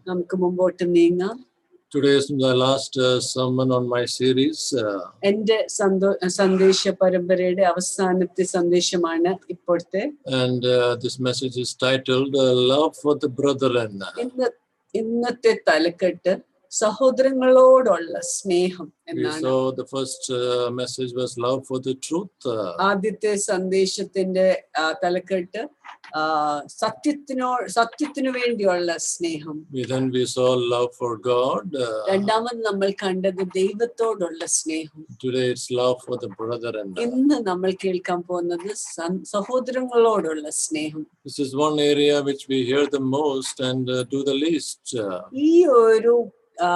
നമുക്ക് മുമ്പോട്ട് നീങ്ങാം Today is the last uh, sermon on my series. Uh, എന്റെ സന്തോ സന്ദേശ പരമ്പരയുടെ അവസാനത്തെ സന്ദേശമാണ് ഇപ്പോഴത്തെ and uh, this message is titled uh, Love for the Brethren. ഇന്ന് ഇന്നത്തെ തലക്കെട്ട് സഹോദരങ്ങളോടുള്ള സ്നേഹം We എന്നാണ് saw the first uh, message was Love for the Truth. Uh, ആദ്യത്തെ സന്ദേശത്തിന്റെ ആ, തലക്കെട്ട് ആ, സത്യത്തിനോ സത്യത്തിനു വേണ്ടിയുള്ള സ്നേഹം we, then we saw Love for God. Uh, രണ്ടാമത് നമ്മൾ കണ്ടത് ദൈവത്തോടുള്ള സ്നേഹം today it's Love for the Brethren. ഇന്ന് നമ്മൾ കേൾക്കാൻ പോകുന്നത് സൻ- സഹോദരങ്ങളോടുള്ള സ്നേഹം This is one area which we hear the most and uh, do the least. Uh, ഈ ഒരു ആ,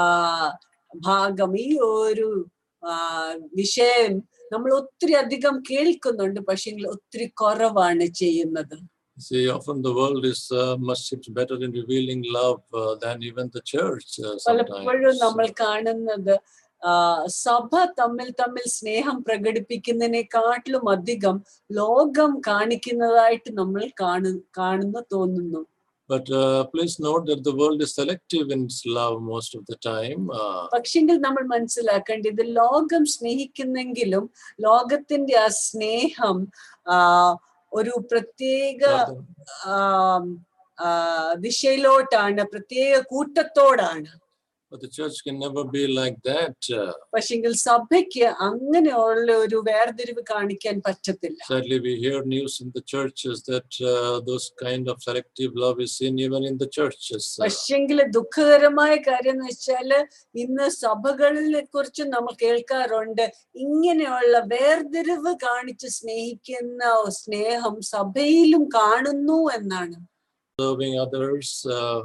ഭാഗം ഈ ഒരു ആ, വിഷയം നമ്മൾ ഒത്തിരി അധികം കേൾക്കുന്നുണ്ട് പക്ഷെ ഒത്തിരി കുറവാണ് ചെയ്യുന്നത് See, often the world is uh, much better in revealing love uh, than even the church uh, പലപ്പോഴും sometimes. നമ്മൾ കാണുന്നത് ആ, സഭ തമ്മിൽ തമ്മിൽ സ്നേഹം പ്രകടിപ്പിക്കുന്നതിനെക്കാട്ടിലും അധികം ലോകം കാണിക്കുന്നതായിട്ട് നമ്മൾ കാണു കാണുന്നു തോന്നുന്നു But uh, please note that the world is selective in its love most of the time. Uh, പക്ഷെങ്കിൽ നമ്മൾ മനസ്സിലാക്കേണ്ടത് ലോകം സ്നേഹിക്കുന്നെങ്കിലും ലോകത്തിന്റെ ആ സ്നേഹം ആ ഒരു പ്രത്യേക rather- ആം, ആ, ദിശയിലോട്ടാണ് പ്രത്യേക കൂട്ടത്തോടാണ് but the church can never be like that. Uh, പക്ഷെങ്കിൽ സഭയ്ക്ക് അങ്ങനെയുള്ള ഒരു വേർതിരിവ് കാണിക്കാൻ പറ്റത്തില്ല sadly, we hear news in the churches that uh, those kind of selective love is seen even in the churches. Uh, പക്ഷെങ്കിൽ ദുഃഖകരമായ കാര്യം എന്ന് വെച്ചാല് ഇന്ന് സഭകളിലെ കുറിച്ച് നമ്മൾ കേൾക്കാറുണ്ട് ഇങ്ങനെയുള്ള വേർതിരിവ് കാണിച്ച് സ്നേഹിക്കുന്ന സ്നേഹം സഭയിലും കാണുന്നു എന്നാണ് serving others uh,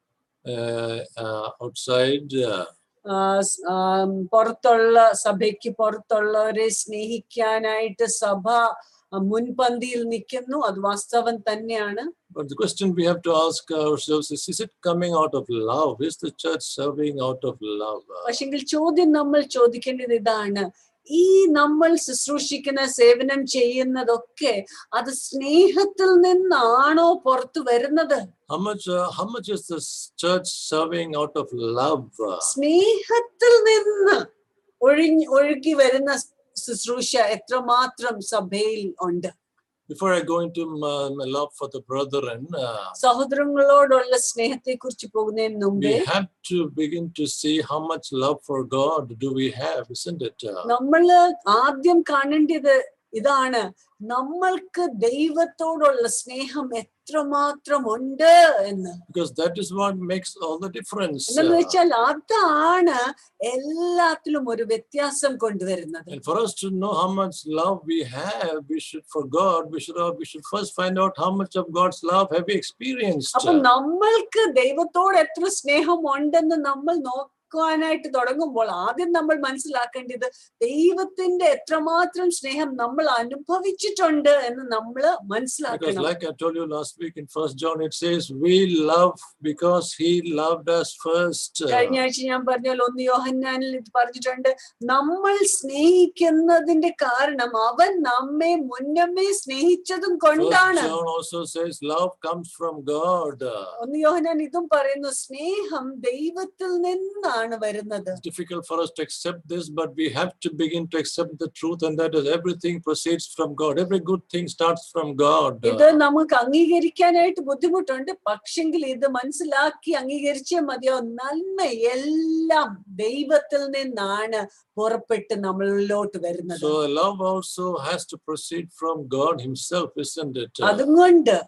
uh, uh, outside. Uh, ആ, സ്- ആം, പുറത്തുള്ള സഭയ്ക്ക് പുറത്തുള്ളവരെ സ്നേഹിക്കാനായിട്ട് സഭ ആ, മുൻപന്തിയിൽ നിൽക്കുന്നു അത് വാസ്തവം തന്നെയാണ് But the question we have to ask ourselves is Is it coming out of love? Is the church serving out of love? Uh, പക്ഷെങ്കിൽ ചോദ്യം നമ്മൾ ചോദിക്കേണ്ടത് ഇതാണ് ഈ നമ്മൾ ശുശ്രൂഷിക്കുന്ന സേവനം ചെയ്യുന്നതൊക്കെ അത് സ്നേഹത്തിൽ നിന്നാണോ പുറത്തു വരുന്നത് How much? Uh, how much is the s- church serving out of love? Uh, സ്നേഹത്തിൽ നിന്ന് ഒഴിഞ്ഞ് ഒഴുകി വരുന്ന ശുശ്രൂഷ എത്രമാത്രം സഭയിൽ ഉണ്ട് before I go into my, my love for the brethren, uh, സഹോദരങ്ങളോടുള്ള സ്നേഹത്തെ കുറിച്ച് പോകുന്നതിന് മുമ്പേ we have to begin to see how much love for God do we have, isn't it? Uh, നമ്മള് ആദ്യം കാണേണ്ടത് ഇതാണ് നമ്മൾക്ക് ദൈവത്തോടുള്ള സ്നേഹം എത്രമാത്രം ഉണ്ട് എന്ന് because that is what makes all the difference. എന്നു Uh, വെച്ചാൽ അതാണ് എല്ലാത്തിലും ഒരു വ്യത്യാസം കൊണ്ടുവരുന്നത് and for us to know how much love we have, we should for God, we should uh, we should first find out how much of God's love have we experienced. അപ്പൊ നമ്മൾക്ക് ദൈവത്തോട് എത്ര സ്നേഹം ഉണ്ടെന്ന് നമ്മൾ നോക്കുവാനായിട്ട് തുടങ്ങുമ്പോൾ ആദ്യം നമ്മൾ മനസ്സിലാക്കേണ്ടത് ദൈവത്തിന്റെ എത്രമാത്രം സ്നേഹം നമ്മൾ അനുഭവിച്ചിട്ടുണ്ട് എന്ന് നമ്മൾ Because മനസ്സിലാക്കണം like I told you last week in First John, it says we love because He loved us first. Uh, കഴിഞ്ഞ ആഴ്ച ഞാൻ പറഞ്ഞാൽ ഒന്ന് യോഹന്നാനിൽ ഇത് പറഞ്ഞിട്ടുണ്ട് നമ്മൾ സ്നേഹിക്കുന്നതിന്റെ കാരണം അവൻ നമ്മെ മുന്നമേ സ്നേഹിച്ചതും First കൊണ്ടാണ് John also says love comes from God. Uh, ഒന്ന് യോഹന്നാൻ ഇതും പറയുന്നു സ്നേഹം ദൈവത്തിൽ നിന്നാണ് വരുന്നത് It's difficult for us to accept this, but we have to begin to accept the truth, and that is everything proceeds from God. Every good thing starts from God. ഇത് നമുക്ക് അംഗീകരിക്കാനായിട്ട് ബുദ്ധിമുട്ടുണ്ട് പക്ഷെങ്കിൽ ഇത് മനസ്സിലാക്കി അംഗീകരിച്ചേ മതിയാവും നന്മ എല്ലാം ദൈവത്തിൽ നിന്നാണ് പുറപ്പെട്ട് നമ്മളിലോട്ട് വരുന്നത് So love also has to proceed from God Himself, isn't it? Uh, അതുകൊണ്ട്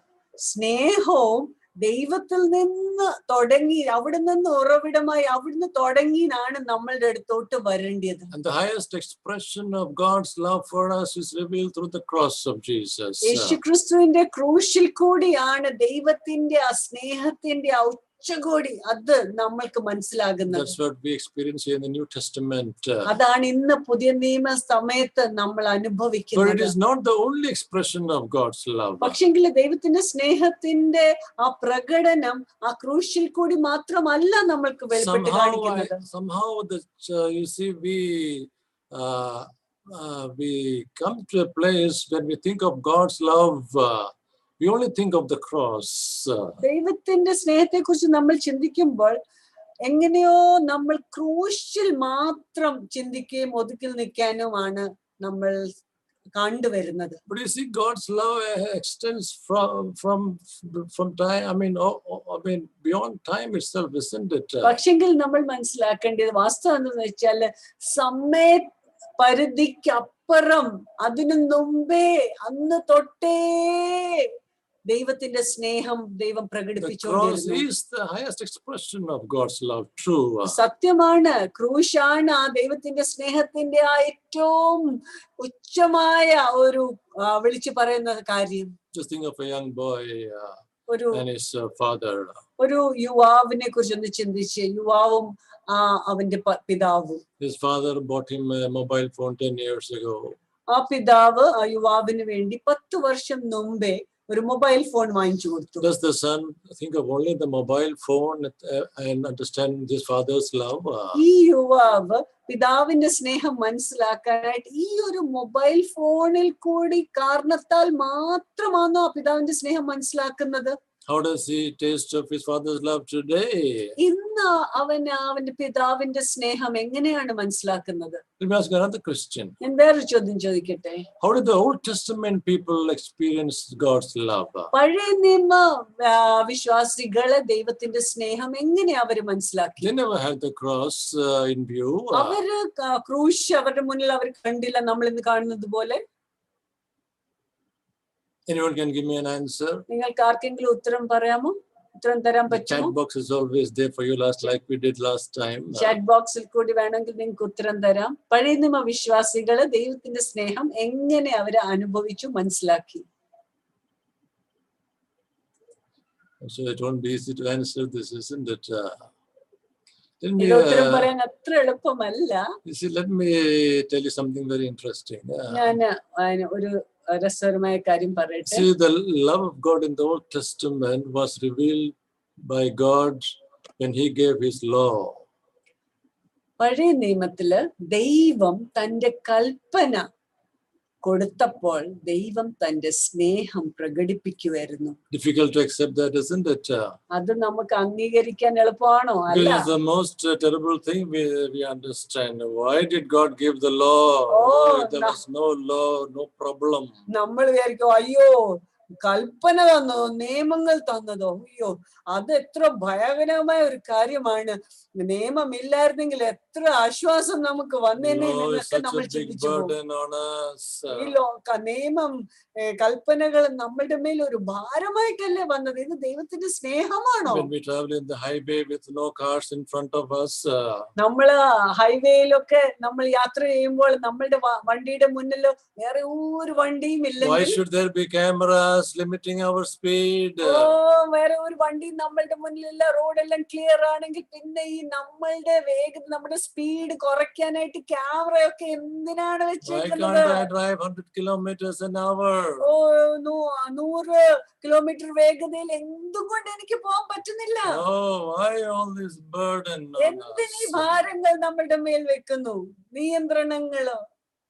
സ്നേഹവും ദൈവത്തിൽ നിന്ന് തുടങ്ങി അവിടെ നിന്ന് ഉറവിടമായി അവിടുന്ന് തുടങ്ങിയാണ് നമ്മളുടെ അടുത്തോട്ട് വരേണ്ടത് And the highest expression of God's love for us is revealed through the cross of Jesus. Uh, യേശുക്രിസ്തുവിന്റെ ക്രൂശിൽ കൂടിയാണ് ദൈവത്തിന്റെ ആ സ്നേഹത്തിന്റെ ആ ഉച്ചകോടി അത് നമ്മൾക്ക് മനസ്സിലാകുന്നത് That's what we experience here in the New Testament. Uh, അതാണ് ഇന്ന് പുതിയ നിയമ സമയത്ത് നമ്മൾ But it അനുഭവിക്കുന്നത് is not the only expression of God's love. പക്ഷെങ്കിൽ ദൈവത്തിന്റെ സ്നേഹത്തിന്റെ ആ പ്രകടനം ആ ക്രൂശിൽ കൂടി മാത്രമല്ല നമ്മൾക്ക് വെളിപ്പെട്ട് Somehow, I, കാണിക്കുന്നത് somehow, the ch- you see, we uh, uh, we come to a place when we think of God's love. Uh, we only think of the cross. uh, ദൈവത്തിന്റെ സ്നേഹത്തെ കുറിച്ച് നമ്മൾ ചിന്തിക്കുമ്പോൾ എങ്ങനെയോ നമ്മൾ ക്രൂശിൽ മാത്രം ചിന്തിക്കുകയും ഒതുക്കിൽ നിൽക്കാനുമാണ് നമ്മൾ കണ്ടുവരുന്നത് But you see, God's love uh, extends from from from time. I mean, oh, oh, I mean, beyond time itself, isn't it? Uh, പക്ഷെങ്കിൽ നമ്മൾ മനസ്സിലാക്കേണ്ടത് വാസ്തവം എന്തെന്ന് വെച്ചാല് സമയ പരിധിക്കപ്പുറം അതിനു മുമ്പേ അന്ന് തൊട്ടേ ദൈവത്തിന്റെ സ്നേഹം ദൈവം the cross പ്രകടിപ്പിച്ചുകൊണ്ടിരുന്നു is the highest expression of God's love. True. uh, സത്യമാണ് ക്രൂശാണ് ആ ദൈവത്തിന്റെ സ്നേഹത്തിന്റെ ആ ഏറ്റവും ഉച്ചമായ ഒരു ആ, വിളിച്ചു പറയുന്ന കാര്യം just think of a young boy uh, ഒരു and his uh, father. ഒരു യുവാവിനെ കുറിച്ച് ഒന്ന് ചിന്തിച്ച് യുവാവും ആ അവന്റെ പ- പിതാവും His father bought him a mobile phone 10 years ago. ആ പിതാവ് ആ യുവാവിന് വേണ്ടി പത്ത് വർഷം മുമ്പേ ഒരു മൊബൈൽ ഫോൺ വാങ്ങിച്ചു കൊടുത്തു Does the son think of only the mobile phone uh, and understand his father's love? Uh, ഈ യുവാവ് പിതാവിന്റെ സ്നേഹം മനസ്സിലാക്കാനായിട്ട് ഈ ഒരു മൊബൈൽ ഫോണിൽ കൂടി കാരണത്താൽ മാത്രമാണോ ആ പിതാവിന്റെ സ്നേഹം മനസ്സിലാക്കുന്നത് how does he taste of his father's love today? ഇന്ന് അവൻ അവന്റെ പിതാവിന്റെ സ്നേഹം എങ്ങനെയാണ് മനസ്സിലാക്കുന്നത് Let me ask another question. ഞാൻ വേറൊരു ചോദ്യം ചോദിക്കട്ടെ How did the Old Testament people experience God's love? പഴയ നിയമ ആ, വിശ്വാസികള് ദൈവത്തിന്റെ സ്നേഹം എങ്ങനെ അവര് മനസ്സിലാക്കി They never had the cross uh, in view. Uh, അവര് ക- ക്രൂശ് അവരുടെ മുന്നിൽ അവർ കണ്ടില്ല നമ്മൾ ഇന്ന് കാണുന്നത് പോലെ anyone can give me an answer? നിങ്ങൾക്ക് ആർക്കെങ്കിലും ഉത്തരം പറയാമോ ഉത്തരം തരാൻ The പറ്റുമോ chat box is always there for you, last like we did last time. Uh, chat ബോക്സിൽ കൂടി വേണമെങ്കിൽ നിങ്ങൾക്ക് ഉത്തരം തരാം പഴയ നിയമ വിശ്വാസികള് ദൈവത്തിന്റെ സ്നേഹം എങ്ങനെ അവര് അനുഭവിച്ചു മനസ്സിലാക്കി so it won't be easy to answer this, isn't it? Uh, let me, ഇത് ഉത്തരം uh, പറയാൻ അത്ര എളുപ്പമല്ല you see, let me tell you something very interesting. Uh, ഞാൻ ഒരു രസകരമായ കാര്യം പറയട്ടെ See, the love of God in the Old Testament was revealed by God when He gave His law. പഴയ നിയമത്തില് ദൈവം തന്റെ കൽപ്പന കൊടുത്തപ്പോൾ ദൈവം തന്റെ സ്നേഹം പ്രകടിപ്പിക്കുമായിരുന്നു Difficult to accept that, isn't it? Uh, അത് നമുക്ക് അംഗീകരിക്കാൻ എളുപ്പമാണോ This അല്ല is the most uh, terrible thing we, we understand. Why did God give the law? Oh, Oh, there no. was no law, no problem. നമ്മൾ വിചാരിക്കും അയ്യോ കൽപ്പന തന്നോ നിയമങ്ങൾ തന്നതോ അയ്യോ അത് എത്ര ഭയാനകമായ ഒരു കാര്യമാണ് നിയമമില്ലായിരുന്നെങ്കിൽ എത്ര ആശ്വാസം നമുക്ക് വന്നേനെ Law is എന്നൊക്കെ such നമ്മൾ a big ചിന്തിച്ചു പോകും. burden on us. ഈ Uh, ലോക നിയമം കൽപ്പനകൾ നമ്മളുടെ മേൽ ഒരു ഭാരമായിട്ടല്ലേ വന്നത് ഇത് ദൈവത്തിന്റെ സ്നേഹമാണോ when we travel in the highway with no cars in front of us, uh, നമ്മള് ഹൈവേയിലൊക്കെ നമ്മൾ യാത്ര ചെയ്യുമ്പോൾ നമ്മളുടെ വ- വണ്ടിയുടെ മുന്നിൽ വേറെ ഒരു വണ്ടിയും why ഇല്ലെങ്കിൽ should there be cameras limiting our speed? Oh Uh, വേറെ ഒരു വണ്ടി നമ്മളുടെ മുന്നിലില്ല റോഡെല്ലാം ക്ലിയർ ആണെങ്കിൽ പിന്നെ ഈ നമ്മളുടെ വേഗത നമ്മുടെ സ്പീഡ് കുറയ്ക്കാനായിട്ട് ക്യാമറയൊക്കെ എന്തിനാണ് Why വെച്ചേക്കുന്നത് can't I drive 100 kilometers an hour? ഓ നൂ- നൂറ് കിലോമീറ്റർ വേഗതയിൽ എന്തുകൊണ്ട് എനിക്ക് പോകാൻ പറ്റുന്നില്ല Oh, why all this burden on എന്തിനീ us? ഭാരങ്ങൾ നമ്മളുടെ മേൽ വെക്കുന്നു നിയന്ത്രണങ്ങള്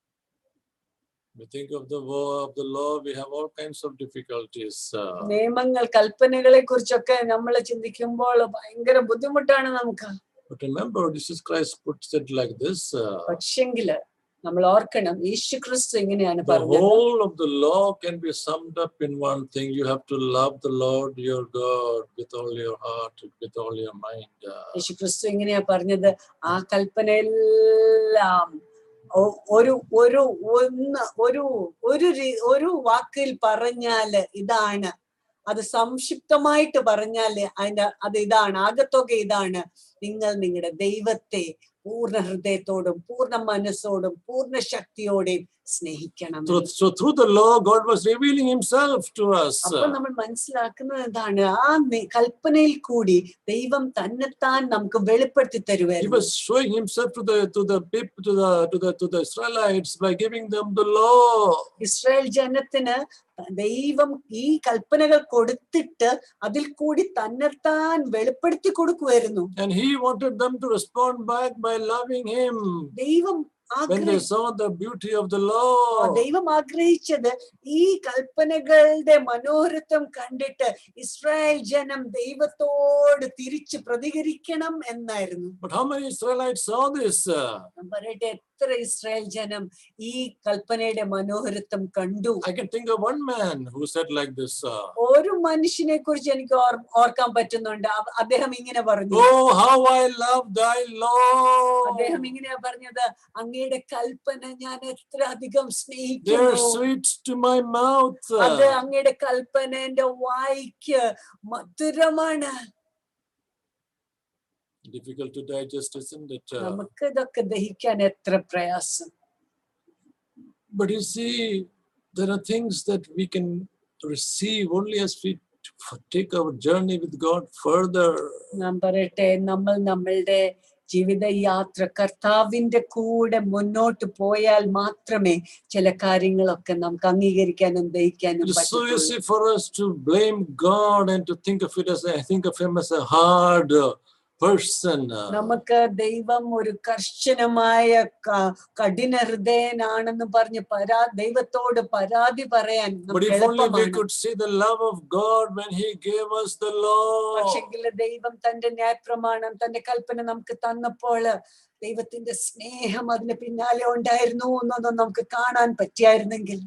We think of the war of the law, we have all kinds of difficulties. uh, നിയമങ്ങൾ കൽപ്പനകളെ കുറിച്ചൊക്കെ നമ്മൾ ചിന്തിക്കുമ്പോൾ ഭയങ്കര ബുദ്ധിമുട്ടാണ് നമുക്ക് But remember, Jesus Christ puts it like this uh, പക്ഷെങ്കില് നമ്മൾ ഓർക്കണം യേശു ക്രിസ്തു ഇങ്ങനെയാണ് the പറഞ്ഞത് whole of the law can be summed up in one thing you have to love the Lord your God with all your heart, with all your mind. uh, യേശു ക്രിസ്തു ഇങ്ങനെയാ പറഞ്ഞത് ആ കൽപ്പനയെല്ലാം ഒ- ഒരു ഒരു ഒന്ന് ഒരു ഒരു രീ- ഒരു വാക്കിൽ പറഞ്ഞാല് ഇതാണ് അത് സംക്ഷിപ്തമായിട്ട് പറഞ്ഞാല് അതിന്റെ അത് ഇതാണ് ആകത്തുക ഇതാണ് നിങ്ങൾ നിങ്ങളുടെ ദൈവത്തെ പൂർണ്ണ ഹൃദയത്തോടും പൂർണ്ണ മനസ്സോടും പൂർണ്ണ ശക്തിയോടെയും സ്നേഹിക്കണം Through, so through the law, God was revealing himself to us. അപ്പൊ നമ്മൾ മനസ്സിലാക്കുന്നത് എന്താണ് ആ നി- കൽപ്പനയിൽ കൂടി ദൈവം തന്നെത്താൻ നമുക്ക് വെളിപ്പെടുത്തി He തരുവായിരുന്നു was showing himself to the to the people to the to the to the Israelites by giving them the law. Israel ജനത്തിന് ദൈവം ഈ കൽപ്പനകൾ കൊടുത്തിട്ട് അതിൽ കൂടി തന്നെത്താൻ വെളിപ്പെടുത്തി കൊടുക്കുമായിരുന്നു And he wanted them to respond back by loving him. ദൈവം when they ആഗ്രഹി- saw the beauty of the ആ, law. ദൈവം ആഗ്രഹിച്ചത് ഈ കൽപ്പനകളുടെ മനോരഥം കണ്ടിട്ട് ഇസ്രായേൽ ജനം ദൈവത്തോട് തിരിച്ച് പ്രതികരിക്കണം എന്നായിരുന്നു But how many Israelites saw this? uh? ഞാൻ പറയട്ടെ എത്ര ഇസ്രായേൽ ജനം ഈ കൽപ്പനയുടെ മനോഹരത്വം കണ്ടു I can think of one man who said like this. uh, ഒരു മനുഷ്യനെ കുറിച്ച് എനിക്ക് ഓർ- ഓർക്കാൻ പറ്റുന്നുണ്ട് അവ- അദ്ദേഹം ഇങ്ങനെ പറഞ്ഞു Oh, how I love thy law. അദ്ദേഹം ഇങ്ങനെയാ പറഞ്ഞത് അങ്ങയുടെ കൽപ്പന ഞാൻ എത്ര അധികം They're സ്നേഹിക്കുന്നു sweet to my mouth. അത് അങ്ങയുടെ കൽപ്പന എന്റെ വായിക്ക് മധുരമാണ് Difficult to digest, isn't it? uh? നമുക്ക് ഇതൊക്കെ ദഹിക്കാൻ എത്ര പ്രയാസം But you see, there are things that we can receive only as we f- take our journey with God further. ഞാൻ പറയട്ടെ നമ്മൾ നമ്മളുടെ ജീവിത യാത്ര കർത്താവിന്റെ കൂടെ മുന്നോട്ട് പോയാൽ മാത്രമേ ചില കാര്യങ്ങളൊക്കെ നമുക്ക് അംഗീകരിക്കാനും ദഹിക്കാനും It is so പറ്റത്തുള്ളൂ easy for us to blame God and to think of it as I think of Him as a hard uh, person. uh, നമുക്ക് ദൈവം ഒരു കർശനമായ ക- കഠിന ഹൃദയനാണെന്ന് പറഞ്ഞ് പരാ ദൈവത്തോട് പരാതി പറയാൻ But നമുക്ക് if only we എളുപ്പമാണ് could see the love of God when He gave us the law. പക്ഷെങ്കിൽ ദൈവം തന്റെ ന്യായപ്രമാണം തന്റെ കൽപ്പന നമുക്ക് തന്നപ്പോൾ ദൈവത്തിന്റെ സ്നേഹം അതിന് പിന്നാലെ ഉണ്ടായിരുന്നു എന്നൊന്നും നമുക്ക് കാണാൻ പറ്റിയായിരുന്നെങ്കിൽ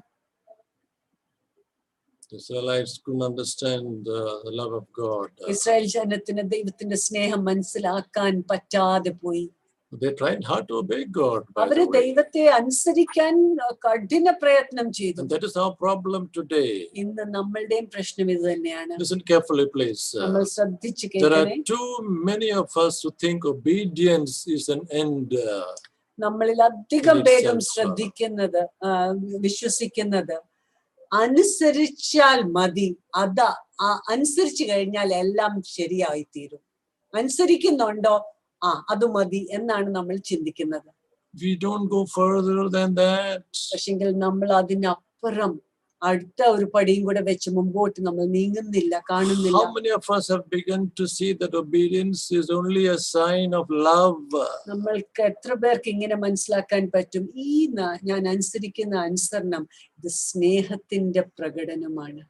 The Israelites couldn't understand uh, the love of God. Uh, Israel ജനത്തിന് ദൈവത്തിന്റെ സ്നേഹം മനസ്സിലാക്കാൻ പറ്റാതെ പോയി They tried hard to obey God. By അവര് the way. ദൈവത്തെ അനുസരിക്കാൻ കഠിന പ്രയത്നം ചെയ്തു And that is our problem today. ഇന്ന് നമ്മളുടെയും പ്രശ്നം ഇത് തന്നെയാണ് Listen carefully, please. Uh, നമ്മൾ ശ്രദ്ധിച്ചു there are കേൾക്കണേ too many of us who think obedience is an end. uh, നമ്മളിൽ അധികം in പേരും itself. ശ്രദ്ധിക്കുന്നത് ആ, വിശ്വസിക്കുന്നത് അനുസരിച്ചാൽ മതി അതാ ആ അനുസരിച്ചു കഴിഞ്ഞാൽ എല്ലാം ശരിയായി തീരും അനുസരിക്കുന്നുണ്ടോ ആ അത് മതി എന്നാണ് നമ്മൾ ചിന്തിക്കുന്നത് we don't go further than that. പക്ഷെങ്കിൽ നമ്മൾ അതിനപ്പുറം അടുത്ത ഒരു പടിയും കൂടെ വെച്ച് മുമ്പോട്ട് നമ്മൾ നീങ്ങുന്നില്ല കാണുന്നില്ല How many of us have begun to see that obedience is only a sign of love? നമ്മൾക്ക് എത്ര പേർക്ക് ഇങ്ങനെ മനസ്സിലാക്കാൻ പറ്റും ഈ ന- ഞാൻ അനുസരിക്കുന്ന അനുസരണം ഇത് സ്നേഹത്തിന്റെ പ്രകടനമാണ്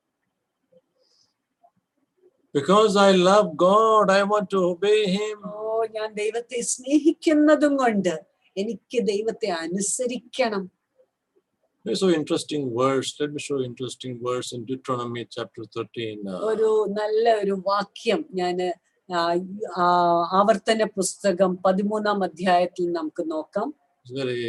Because I love God, I want to obey Him. ഓ ഞാൻ ദൈവത്തെ സ്നേഹിക്കുന്നതും കൊണ്ട് എനിക്ക് ദൈവത്തെ അനുസരിക്കണം There's so interesting verse. Let me show you interesting verse in Deuteronomy chapter 13. uh, ഒരു നല്ല ഒരു വാക്യം ഞാന് ആ, ആ, ആവർത്തന പുസ്തകം പതിമൂന്നാം അധ്യായത്തിൽ നമുക്ക് നോക്കാം It's very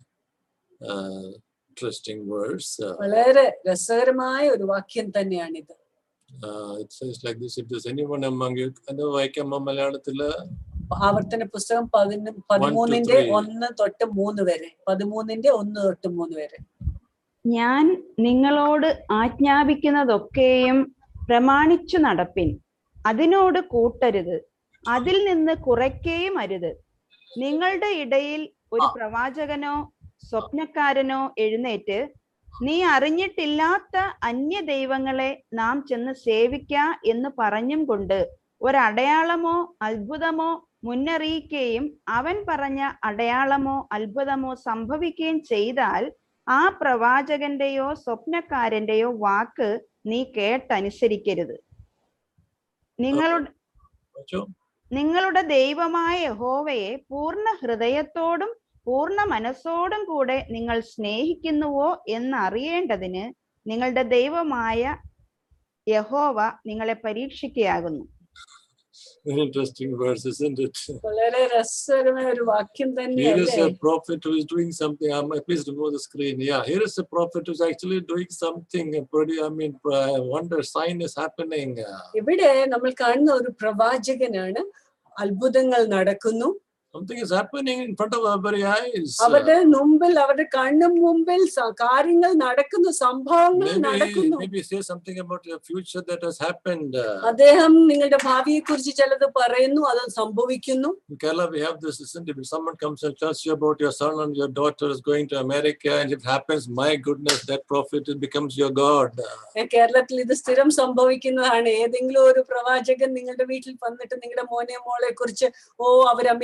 uh, interesting verse. Uh, വളരെ രസകരമായ ഒരു വാക്യം തന്നെയാണിത് uh, it says like this: If there's anyone among you, അത് വായിക്കാമോ മലയാളത്തില് ആവർത്തന പുസ്തകം പതിന് പതിമൂന്നിന്റെ three. ഒന്ന് തൊട്ട് മൂന്ന് വരെ പതിമൂന്നിന്റെ ഒന്ന് തൊട്ട് മൂന്ന് വരെ ഞാൻ നിങ്ങളോട് ആജ്ഞാപിക്കുന്നതൊക്കെയും പ്രമാണിച്ചു നടപ്പിൻ അതിനോട് കൂട്ടരുത് അതിൽ നിന്ന് കുറയ്ക്കുകയും അരുത് നിങ്ങളുടെ ഇടയിൽ ഒരു പ്രവാചകനോ സ്വപ്നക്കാരനോ എഴുന്നേറ്റ് നീ അറിഞ്ഞിട്ടില്ലാത്ത അന്യ ദൈവങ്ങളെ നാം ചെന്ന് സേവിക്ക എന്ന് പറഞ്ഞും കൊണ്ട് ഒരടയാളമോ അത്ഭുതമോ മുന്നറിയിക്കുകയും അവൻ പറഞ്ഞ അടയാളമോ അത്ഭുതമോ സംഭവിക്കുകയും ചെയ്താൽ ആ പ്രവാചകന്റെയോ സ്വപ്നക്കാരന്റെയോ വാക്ക് നീ കേട്ടനുസരിക്കരുത് നിങ്ങളുടെ വായിച്ചോ? നിങ്ങളുടെ ദൈവമായ യഹോവയെ പൂർണ്ണ ഹൃദയത്തോടും പൂർണ്ണ മനസ്സോടും കൂടെ നിങ്ങൾ സ്നേഹിക്കുന്നുവോ എന്നറിയേണ്ടതിന് നിങ്ങളുടെ ദൈവമായ യഹോവ നിങ്ങളെ പരീക്ഷിക്കുകയാകുന്നു Very interesting verse, isn't it? വളരെ രസകരമായ ഒരു വാക്യം Here is തന്നെയല്ലേ a prophet who is doing something. Um, please remove the screen. Yeah, here is a prophet who's actually doing something. uh, Pretty, I mean, uh, wonder sign is happening. uh, ഇവിടെ നമ്മൾ കാണുന്ന ഒരു പ്രവാചകനാണ് അത്ഭുതങ്ങൾ നടക്കുന്നു Something is happening in front of our very eyes. uh, അവരുടെ മുമ്പിൽ അവരുടെ കണ്ണു മുമ്പിൽ സ- കാര്യങ്ങൾ നടക്കുന്നു സംഭവങ്ങൾ Maybe, നടക്കുന്നു maybe say something about your future that has happened. uh, അദ്ദേഹം നിങ്ങളുടെ ഭാവിയെ കുറിച്ച് ചിലത് പറയുന്നു അത് സംഭവിക്കുന്നു In Kerala, we have this, isn't it? If someone comes and tells you about your son and your daughter is going to America, and if it happens, my goodness, that prophet it becomes your God. ഏ, കേരളത്തിൽ ഇത് സ്ഥിരം സംഭവിക്കുന്നതാണ് ഏതെങ്കിലും ഒരു പ്രവാചകൻ നിങ്ങളുടെ വീട്ടിൽ വന്നിട്ട് നിങ്ങളുടെ മോനെ മോളെ കുറിച്ച് ഓ അവർ അമേരിക്കയിൽ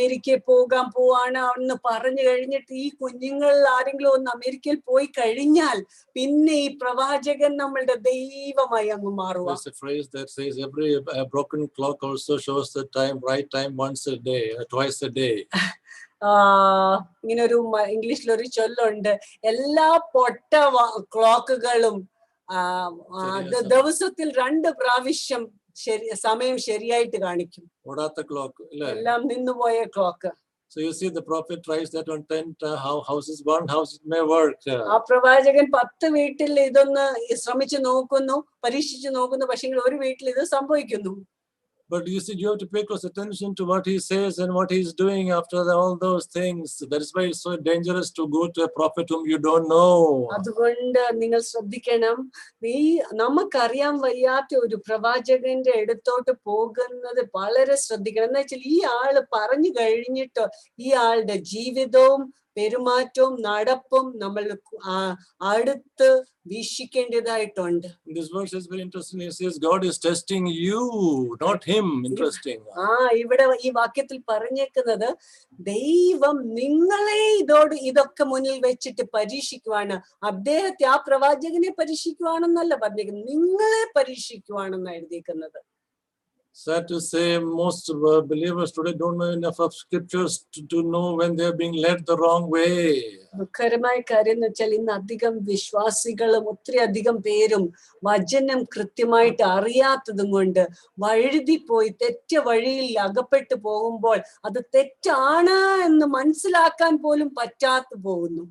പോകാൻ പോവാണ് എന്ന് പറഞ്ഞു കഴിഞ്ഞിട്ട് ഈ കുഞ്ഞുങ്ങൾ ആരെങ്കിലും ഒന്ന് അമേരിക്കയിൽ പോയി കഴിഞ്ഞാൽ പിന്നെ ഈ പ്രവാചകൻ നമ്മളുടെ ദൈവമായി അങ്ങ് മാറുക There's a phrase that says every uh, broken clock also shows the time, right time once a day, uh, twice a day. ആഹ് ഇങ്ങനെ ഒരു ഇംഗ്ലീഷിൽ ഒരു ചൊല്ലുണ്ട് എല്ലാ പൊട്ട ക്ലോക്കുകളും ശരിയാ, സർ. ദിവസത്തിൽ രണ്ട് പ്രാവശ്യം ശരി സമയം ശരിയായിട്ട് കാണിക്കും ഓടാത്ത clock. ഇല്ലേ? എല്ലാം നിന്നുപോയ clock So you see the prophet tries that on tent, uh, how houses, one house, it may work. uh, ആ പ്രവാചകൻ പത്ത് വീട്ടിൽ ഇതൊന്ന് ശ്രമിച്ചു നോക്കുന്നു പരീക്ഷിച്ചു നോക്കുന്നു പക്ഷെ ഒരു വീട്ടിൽ ഇത് സംഭവിക്കുന്നു But you see, you have to pay close attention to what he says and what he's doing after the- all those things. That is why it's so dangerous to go to a prophet whom you don't know. അതുകൊണ്ട് നിങ്ങൾ ശ്രദ്ധിക്കണം ഈ നമുക്കറിയാൻ വയ്യാത്ത ഒരു പ്രവാചകന്റെ അടുത്തോട്ട് പോകുന്നത് വളരെ ശ്രദ്ധിക്കണം എന്ന് വെച്ചാൽ ഈ ആള് പറഞ്ഞു കഴിഞ്ഞിട്ട് ഈ ആളുടെ ജീവിതവും പെരുമാറ്റവും നടപ്പും നമ്മൾ ആ അടുത്ത് വീക്ഷിക്കേണ്ടതായിട്ടുണ്ട് This verse is very interesting. It says God is testing you, not him. Interesting. ആ ഇവിടെ ഈ വാക്യത്തിൽ പറഞ്ഞേക്കുന്നത് ദൈവം നിങ്ങളെ ഇതോട് ഇതൊക്കെ മുന്നിൽ വെച്ചിട്ട് പരീക്ഷിക്കുവാണ് അദ്ദേഹത്തെ ആ പ്രവാചകനെ പരീക്ഷിക്കുവാണെന്നല്ല പറഞ്ഞേക്കുന്നത് നിങ്ങളെ പരീക്ഷിക്കുവാണെന്ന് എഴുതിയിരിക്കുന്നത് Sad to say, most uh, believers today don't know enough of scriptures to, to know when they're being led the wrong way. ദുഃഖകരമായ കാര്യം എന്ന് വെച്ചാൽ ഇന്ന് അധികം വിശ്വാസികളും ഒത്തിരി അധികം പേരും വചനം കൃത്യമായിട്ട് അറിയാത്തതും കൊണ്ട് വഴുതി പോയി തെറ്റ വഴിയിൽ അകപ്പെട്ടു പോകുമ്പോൾ അത് തെറ്റാണ് എന്ന് മനസ്സിലാക്കാൻ പോലും പറ്റാതെ പോകുന്നു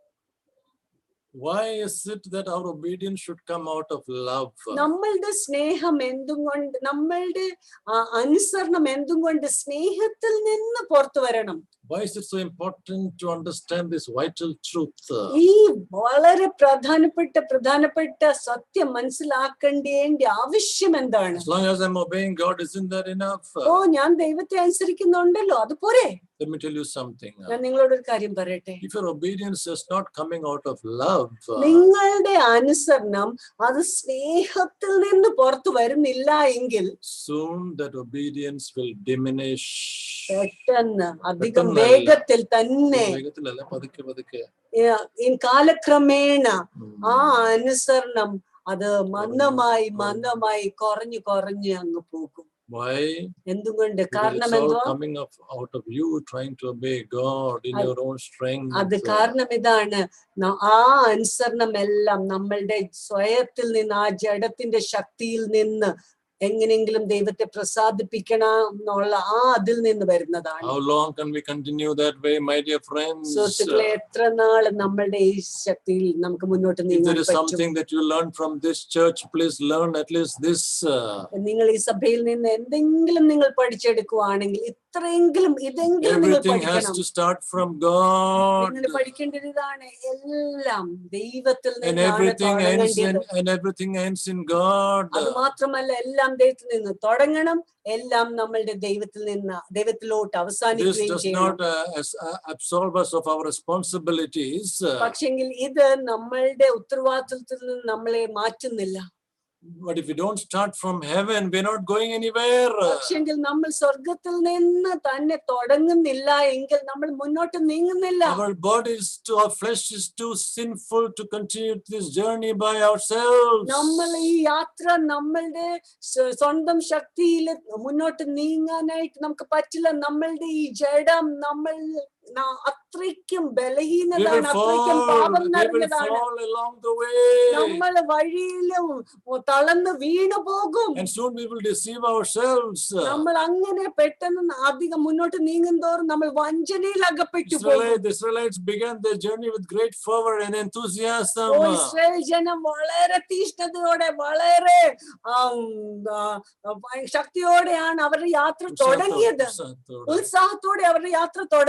Why is it that our obedience should come out of love? നമ്മളുടെ സ്നേഹം എന്തും കൊണ്ട് നമ്മളുടെ ആ, അനുസരണം എന്തും കൊണ്ട് സ്നേഹത്തിൽ നിന്ന് പുറത്തു വരണം Why is it so important to understand this vital truth? ഈ വളരെ പ്രധാനപ്പെട്ട പ്രധാനപ്പെട്ട സത്യം മനസ്സിലാക്കേണ്ട ആവശ്യം എന്താണ് As long as I'm obeying God, isn't that enough? ഓ ഞാൻ ദൈവത്തെ അനുസരിക്കുന്നുണ്ടല്ലോ അത് പോരെ Let me tell you something. ഞാൻ നിങ്ങളോട് ഒരു കാര്യം പറയട്ടെ If your obedience is not coming out of love, നിങ്ങളുടെ അനുസരണം അത് സ്നേഹത്തിൽ നിന്ന് പുറത്തു വരുന്നില്ല എങ്കിൽ soon that obedience will diminish. പെട്ടെന്ന് അധികം പെട്ടെന്നല്ല. വേഗത്തിൽ തന്നെ വേഗത്തിലല്ല, പതുക്കെ പതുക്കെ. ഏഹ്, ഈ കാലക്രമേണ ഉം. ആ അനുസരണം അത് മന്ദമായി മന്ദമായി കുറഞ്ഞു കുറഞ്ഞ് അങ്ങ് പോകും Why? എന്തുകൊണ്ട് Because കാരണം it's all എന്തുവാ coming of, out of you trying to obey God in അത് your own strength. അത് കാരണം ഇതാണ് ന- ആ അനുസരണം എല്ലാം നമ്മളുടെ സ്വയത്തിൽ നിന്ന് ആ ജഡത്തിന്റെ ശക്തിയിൽ നിന്ന് എങ്ങനെയെങ്കിലും ദൈവത്തെ പ്രസാദിപ്പിക്കണം എന്നുള്ള ആ അതിൽ നിന്ന് വരുന്നതാണ് How long can we continue that way, my dear friends? സുഹൃത്തുക്കളെ എത്ര നാള് നമ്മളുടെ ഈ ശക്തിയിൽ നമുക്ക് മുന്നോട്ട് If നീങ്ങാൻ there is പറ്റും something that you learn from this church, please learn at least this. uh, നിങ്ങൾ ഈ സഭയിൽ നിന്ന് എന്തെങ്കിലും നിങ്ങൾ പഠിച്ചെടുക്കുവാണെങ്കിൽ ഇത്രയെങ്കിലും ഇതെങ്കിലും നിങ്ങൾ Everything has പഠിക്കണം to start from God. നിങ്ങൾ പഠിക്കേണ്ടത് ഇതാണ് എല്ലാം ദൈവത്തിൽ And നിന്നാണ് everything ends in, തുടങ്ങേണ്ടത് and everything ends in God. അത് മാത്രമല്ല എല്ലാം ദൈവത്തിൽ നിന്ന് തുടങ്ങണം എല്ലാം നമ്മളുടെ ദൈവത്തിൽ നിന്ന് ദൈവത്തിലോട്ട് This അവസാനിക്കുകയും does ചെയ്യണം not uh, as- uh, absolve us of our responsibilities. uh, പക്ഷെങ്കിൽ ഇത് നമ്മളുടെ ഉത്തരവാദിത്വത്തിൽ നിന്ന് നമ്മളെ മാറ്റുന്നില്ല But if we don't start from heaven, we're not going anywhere. പക്ഷെങ്കിൽ നമ്മൾ സ്വർഗത്തിൽ നിന്ന് തന്നെ തുടങ്ങുന്നില്ല എങ്കിൽ നമ്മൾ മുന്നോട്ട് നീങ്ങുന്നില്ല Our bodies, to our flesh is too sinful to continue this journey by ourselves. നമ്മൾ ഈ യാത്ര നമ്മളുടെ സ്വ- സ്വന്തം ശക്തിയിൽ മുന്നോട്ട് നീങ്ങാനായിട്ട് നമുക്ക് പറ്റില്ല നമ്മളുടെ ഈ ജഡം നമ്മൾ ന- അത്രയ്ക്കും We ബലഹീനതാണ് will അത്രയ്ക്കും fall, പാപം we will നിറഞ്ഞതാണ് fall along the way. നമ്മൾ വഴിയിലും തളർന്ന് വീണു പോകും And soon we will deceive ourselves. നമ്മൾ അങ്ങനെ പെട്ടെന്ന് അധികം മുന്നോട്ട് നീങ്ങുന്തോറും നമ്മൾ വഞ്ചനയിൽ അകപ്പെട്ടു പോകും Israelite, the Israelites began their journey with great fervor and enthusiasm. ഓ ഇസ്രായേൽ ജനം വളരെ തീഷ്ണതയോടെ വളരെ ആം, ആ, ഭയ- ശക്തിയോടെയാണ് അവരുടെ യാത്ര തുടങ്ങിയത് ഉത്സാഹത്തോടെ. ഉത്സാഹത്തോടെ അവരുടെ യാത്ര തുടങ്ങി But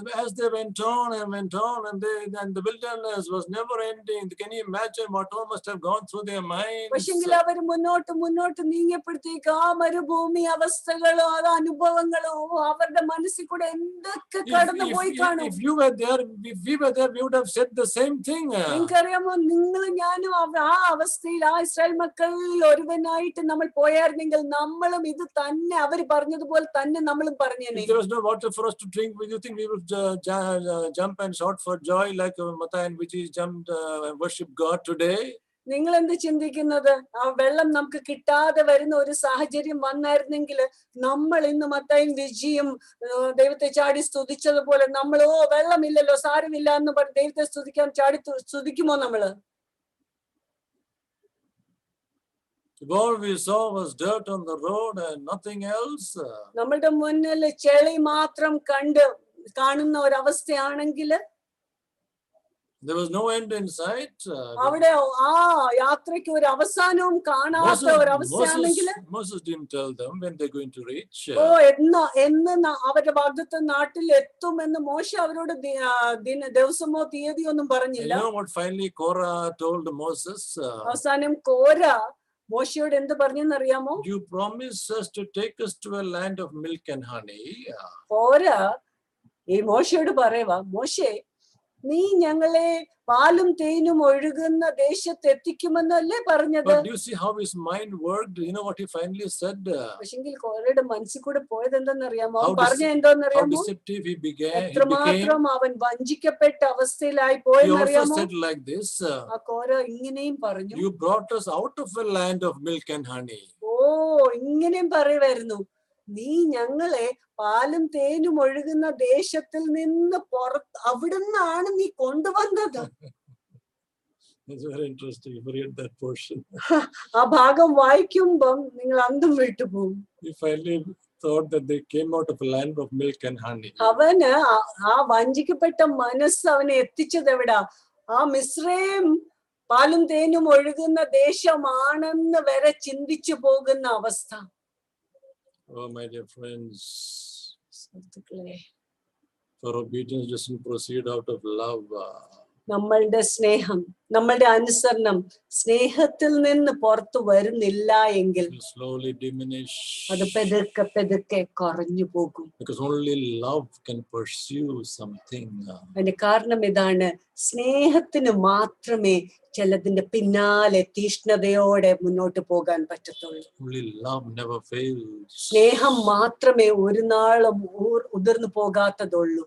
as they went on and went on, and they and the wilderness was never ending. Can you imagine what all must have gone through their minds? പക്ഷെങ്കിൽ അവർ മുന്നോട്ട് മുന്നോട്ട് നീങ്ങിയപ്പോഴത്തേക്ക് ആ മരുഭൂമി അവസ്ഥകളോ അത് അനുഭവങ്ങളോ ഓ, അവരുടെ മനസ്സിൽ കൂടെ എന്തൊക്കെ If, കടന്നു if- പോയി if- കാണും if you were there, if we were there, we would have said the same thing. uh, നിങ്ങൾക്കറിയാമോ നിങ്ങൾ ഞാനും അവ- ആ അവസ്ഥയിൽ ആ ഇസ്രായേൽ മക്കളിൽ ഒരുവനായിട്ട് നമ്മൾ പോയായിരുന്നെങ്കിൽ നമ്മളും ഇത് തന്നെ അവർ പറഞ്ഞതുപോലെ തന്നെ നമ്മളും പറഞ്ഞേനെ If there was no water for us to drink, would you think we would uh, ju- uh, jump and shout for joy like uh, Matthias and Vijay jumped uh, and worship God today? നിങ്ങൾ എന്ത് ചിന്തിക്കുന്നത് ആ വെള്ളം നമുക്ക് കിട്ടാതെ വരുന്ന ഒരു സാഹചര്യം വന്നായിരുന്നെങ്കിൽ നമ്മൾ ഇന്ന് മത്തായും വിജിയും ഏർ ദൈവത്തെ ചാടി സ്തുതിച്ചതുപോലെ നമ്മൾ ഓ വെള്ളമില്ലല്ലോ സാരമില്ല എന്ന് പറഞ്ഞ് ദൈവത്തെ സ്തുതിക്കാൻ ചാടി തു- സ്തുതിക്കുമോ നമ്മള് If all we saw was dirt on the road and nothing else, uh, നമ്മളുടെ മുന്നിൽ ചെളി മാത്രം കണ്ട് കാണുന്ന ഒരവസ്ഥയാണെങ്കിൽ there was no end in sight. Uh, അവിടെ ആ യാത്രയ്ക്ക് ഒരു അവസാനവും കാണാത്ത Moses, ഒരു Moses, അവസ്ഥയാണെങ്കിൽ Moses didn't tell them when they're going to reach. Oh uh, എന്ന് എന്ന് ന- അവരുടെ വാഗ്ദത്ത നാട്ടിൽ എത്തുമെന്ന് മോശ അവരോട് ദി- ആ, ദിന ദിവസമോ തീയതിയോ ഒന്നും you പറഞ്ഞില്ല know what finally Korah told Moses? Uh, അവസാനം കോര മോശയോട് എന്ത് പറഞ്ഞെന്നറിയാമോ you promised us to take us to a land of milk and honey. Uh, കോര ഈ മോശയോട് പറയുക മോശെ നീ ഞങ്ങളെ പാലും തേനും ഒഴുകുന്ന ദേശത്ത് എത്തിക്കുമെന്നല്ലേ പറഞ്ഞത് But do you see how his mind worked? You know what he finally said? Uh, പക്ഷെങ്കിൽ കോരയുടെ മനസ്സിൽ കൂടെ പോയത് എന്തെന്നറിയാമോ അവൻ How dis- പറഞ്ഞ how എന്തോന്നറിയാമോ deceptive he began. He became. എത്രമാത്രം അവൻ വഞ്ചിക്കപ്പെട്ട അവസ്ഥയിലായി He also പോയെന്നറിയാമോ said like this. Uh, ആ കോര ഇങ്ങനെയും പറഞ്ഞു you brought us out of a land of milk and honey. ഓ ഇങ്ങനെയും പറയുമായിരുന്നു നീ ഞങ്ങളെ പാലും തേനും ഒഴുകുന്ന ദേശത്തിൽ നിന്ന് പുറത്ത് അവിടുന്നാണ് നീ കൊണ്ടുവന്നത് It's very interesting if you read that portion. ആ ഭാഗം വായിക്കുമ്പം നിങ്ങൾ അന്തം വിട്ടുപോകും He finally thought that they came out of a land of milk and honey. അവന് ആ- ആ വഞ്ചിക്കപ്പെട്ട മനസ്സ് അവനെ എത്തിച്ചത് എവിടാ ആ മിശ്രയും പാലും തേനും ഒഴുകുന്ന ദേശമാണെന്ന് വരെ ചിന്തിച്ചു പോകുന്ന അവസ്ഥ Oh, my dear friends, സുഹൃത്തുക്കളെ for obedience doesn't proceed out of love. uh, നമ്മളുടെ സ്നേഹം നമ്മളുടെ അനുസരണം സ്നേഹത്തിൽ നിന്ന് പുറത്തു വരുന്നില്ല എങ്കിൽ will slowly diminish. അത് പെതുക്കെ പെതുക്കെ കുറഞ്ഞു പോകും Because only love can pursue something. uh, അതിന്റെ കാരണം ഇതാണ് സ്നേഹത്തിന് മാത്രമേ ചിലതിന്റെ പിന്നാലെ തീഷ്ണതയോടെ മുന്നോട്ട് പോകാൻ പറ്റത്തുള്ളൂ Only love never fails. സ്നേഹം മാത്രമേ ഒരു നാളും ഊർ- ഉതിർന്നു പോകാത്തതുള്ളൂ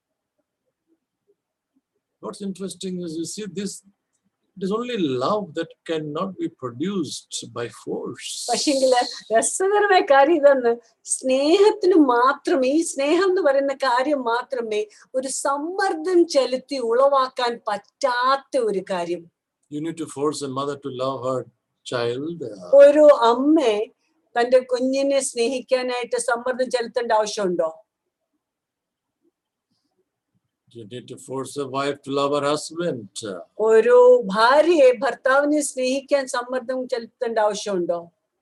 What's interesting is you see this. It is only love that cannot be produced by force. പക്ഷെങ്കില് രസകരമായ കാര്യം ഇതെന്ന് സ്നേഹത്തിന് മാത്രമേ ഈ സ്നേഹം എന്ന് പറയുന്ന കാര്യം മാത്രമേ ഒരു സമ്മർദ്ദം ചെലുത്തി ഉളവാക്കാൻ പറ്റാത്ത ഒരു കാര്യം You need to force a mother to love her child. uh, ഒരു അമ്മ തന്റെ കുഞ്ഞിനെ സ്നേഹിക്കാനായിട്ട് സമ്മർദ്ദം ചെലുത്തേണ്ട ആവശ്യമുണ്ടോ You need to force a wife to love her husband. uh, ഒരു ഭാര്യയെ ഭർത്താവിനെ സ്നേഹിക്കാൻ സമ്മർദ്ദം ചെലുത്തേണ്ട ആവശ്യമുണ്ടോ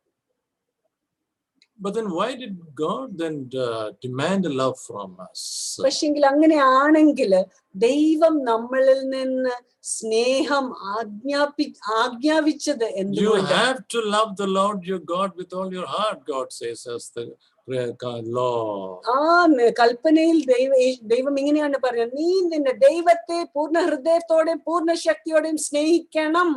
But then why did God then uh, demand love from us? പക്ഷെങ്കിൽ അങ്ങനെയാണെങ്കിൽ ദൈവം നമ്മളിൽ നിന്ന് സ്നേഹം ആജ്ഞാപി ആജ്ഞാപിച്ചത് You എന്തുകൊണ്ട് have to love the Lord your God with all your heart, God says, as the prayer God, law. ആ ന- കൽപ്പനയിൽ ദൈവ ഈ- ദൈവം ഇങ്ങനെയാണ് പറയുന്നത് നീ നിന്റെ ദൈവത്തെ പൂർണ്ണ ഹൃദയത്തോടെയും പൂർണ്ണ ശക്തിയോടെയും സ്നേഹിക്കണം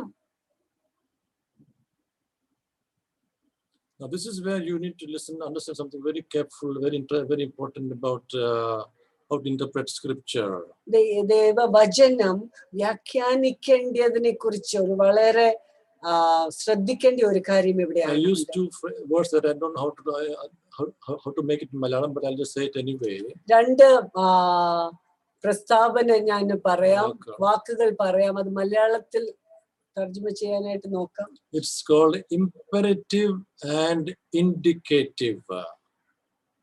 Now, this is where you need to listen, understand something very careful, very, inter- very important about uh, how to interpret scripture. ദൈ- ദൈവവചനം വ്യാഖ്യാനിക്കേണ്ടതിനെ കുറിച്ച് ഒരു വളരെ ആ, ശ്രദ്ധിക്കേണ്ട ഒരു കാര്യം I ഇവിടെയാണ് use two fr- words that I don't know how to uh, how, how, how to make it in Malayalam, but I'll just say it anyway. രണ്ട് ആ, പ്രസ്താവന ഞാൻ പറയാം Okay. വാക്കുകൾ പറയാം അത് മലയാളത്തിൽ തർജ്ജമ ചെയ്യാനായിട്ട് നോക്കാം It's called imperative and indicative.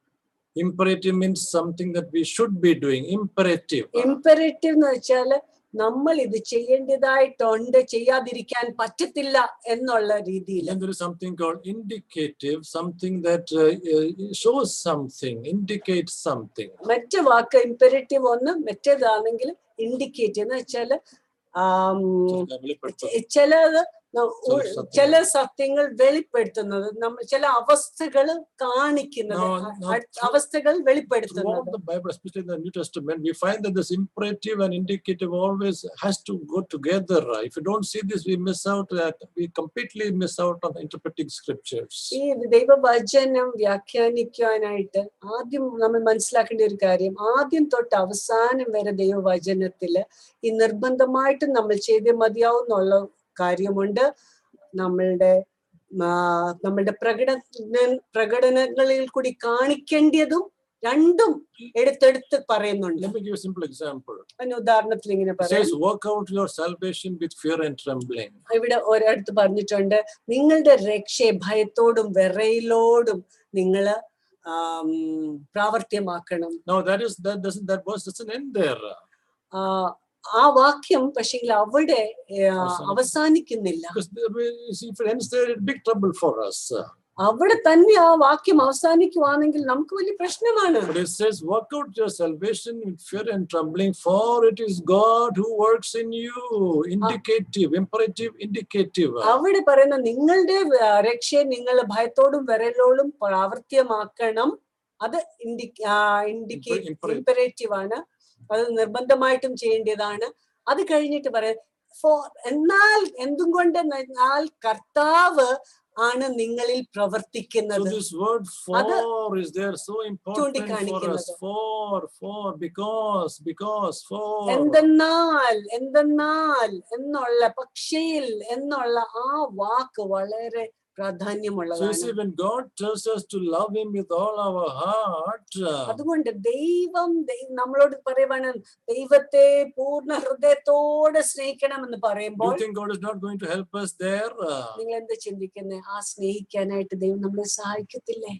Imperative means something that we should be doing. Imperative. Imperative എന്ന് വെച്ചാല് നമ്മൾ ഇത് ചെയ്യേണ്ടതായിട്ടുണ്ട് ചെയ്യാതിരിക്കാൻ പറ്റത്തില്ല എന്നുള്ള രീതിയിൽ Then there is something called indicative, something that uh, uh, shows something, indicates something. മറ്റു വാക്ക് ഇമ്പരറ്റീവ് ഒന്ന് മറ്റേതാണെങ്കിൽ ഇൻഡിക്കേറ്റ് എന്ന് വെച്ചാല് ആം, ചെ- ചിലത് ന- ഉ- ചില സത്യങ്ങൾ. ചില സത്യങ്ങൾ വെളിപ്പെടുത്തുന്നത് നമ്മൾ ചില അവസ്ഥകൾ കാണിക്കുന്നത് No, അ- no, അ- അവസ്ഥകൾ വെളിപ്പെടുത്തുന്നത് Throughout the Bible, especially in the New Testament, we find that this imperative and indicative always has to go together. If you don't see this, we miss out. uh, We completely miss out on interpreting scriptures. ഈ ദൈവവചനം വ്യാഖ്യാനിക്കാനായിട്ട് ആദ്യം നമ്മൾ മനസ്സിലാക്കേണ്ട ഒരു കാര്യം ആദ്യം തൊട്ട് അവസാനം വരെ ദൈവവചനത്തില് ഈ നിർബന്ധമായിട്ടും നമ്മൾ ചെയ്തേ മതിയാവും എന്നുള്ള കാര്യമുണ്ട് നമ്മളുടെ ആ, നമ്മളുടെ പ്രകടന പ്രകടനങ്ങളിൽ കൂടി കാണിക്കേണ്ടതും രണ്ടും എടുത്തെടുത്ത് പറയുന്നുണ്ട് Let me give you a simple example. അതിന് ഉദാഹരണത്തിൽ ഇങ്ങനെ It പറയാം says, work out your salvation with fear and trembling. ഇവിടെ ഒരിടത്ത് പറഞ്ഞിട്ടുണ്ട് നിങ്ങളുടെ രക്ഷയെ ഭയത്തോടും വിറയിലോടും നിങ്ങള് ആം, പ്രാവർത്തിയമാക്കണം Now that is, that doesn't, that verse doesn't end there. ആ, ആ വാക്യം പക്ഷെങ്കിൽ അവിടെ ആ, അവസാനിക്കും. അവസാനിക്കുന്നില്ല Because the way- you see, if it ends there, it's big trouble for us. അവിടെ തന്നെ ആ വാക്യം അവസാനിക്കുവാണെങ്കിൽ നമുക്ക് വലിയ പ്രശ്നമാണ് But it says, work out your salvation with fear and trembling, for it is God who works in you. Indicative, imperative, indicative. അവിടെ പറയുന്ന നിങ്ങളുടെ ആ, രക്ഷയെ നിങ്ങൾ ഭയത്തോടും വിരലോടും പ്രാവർത്തിയമാക്കണം അത് ഇൻഡി ഇൻഡിക്കേറ്റ് Imperative. ഇമ്പറേറ്റീവ് ആണ് അത് നിർബന്ധമായിട്ടും ചെയ്യേണ്ടതാണ് അത് കഴിഞ്ഞിട്ട് പറയാം ഫോർ എന്നാൽ എന്തും കൊണ്ട് എന്നാൽ കർത്താവ് ആണ് നിങ്ങളിൽ So പ്രവർത്തിക്കുന്നത് this word അത് for is there so important for us. ചൂണ്ടിക്കാണിക്കുന്നത്. For, for, because, because, for. എന്തെന്നാൽ എന്തെന്നാൽ എന്നുള്ള പക്ഷയിൽ എന്നുള്ള ആ വാക്ക് വളരെ So you see, പ്രാധാന്യമുള്ളതാണ് when God tells us to love Him with all our heart, uh, അതുകൊണ്ട് ദൈവം ദൈ- നമ്മളോട് പറയുവാണ് ദൈവത്തെ പൂർണ്ണ ഹൃദയത്തോടെ സ്നേഹിക്കണമെന്ന് do പറയുമ്പോൾ you think God is not going to help us there? Uh, നിങ്ങൾ എന്താ ചിന്തിക്കുന്നത് ആ സ്നേഹിക്കാനായിട്ട് ദൈവം നമ്മളെ സഹായിക്കത്തില്ലേ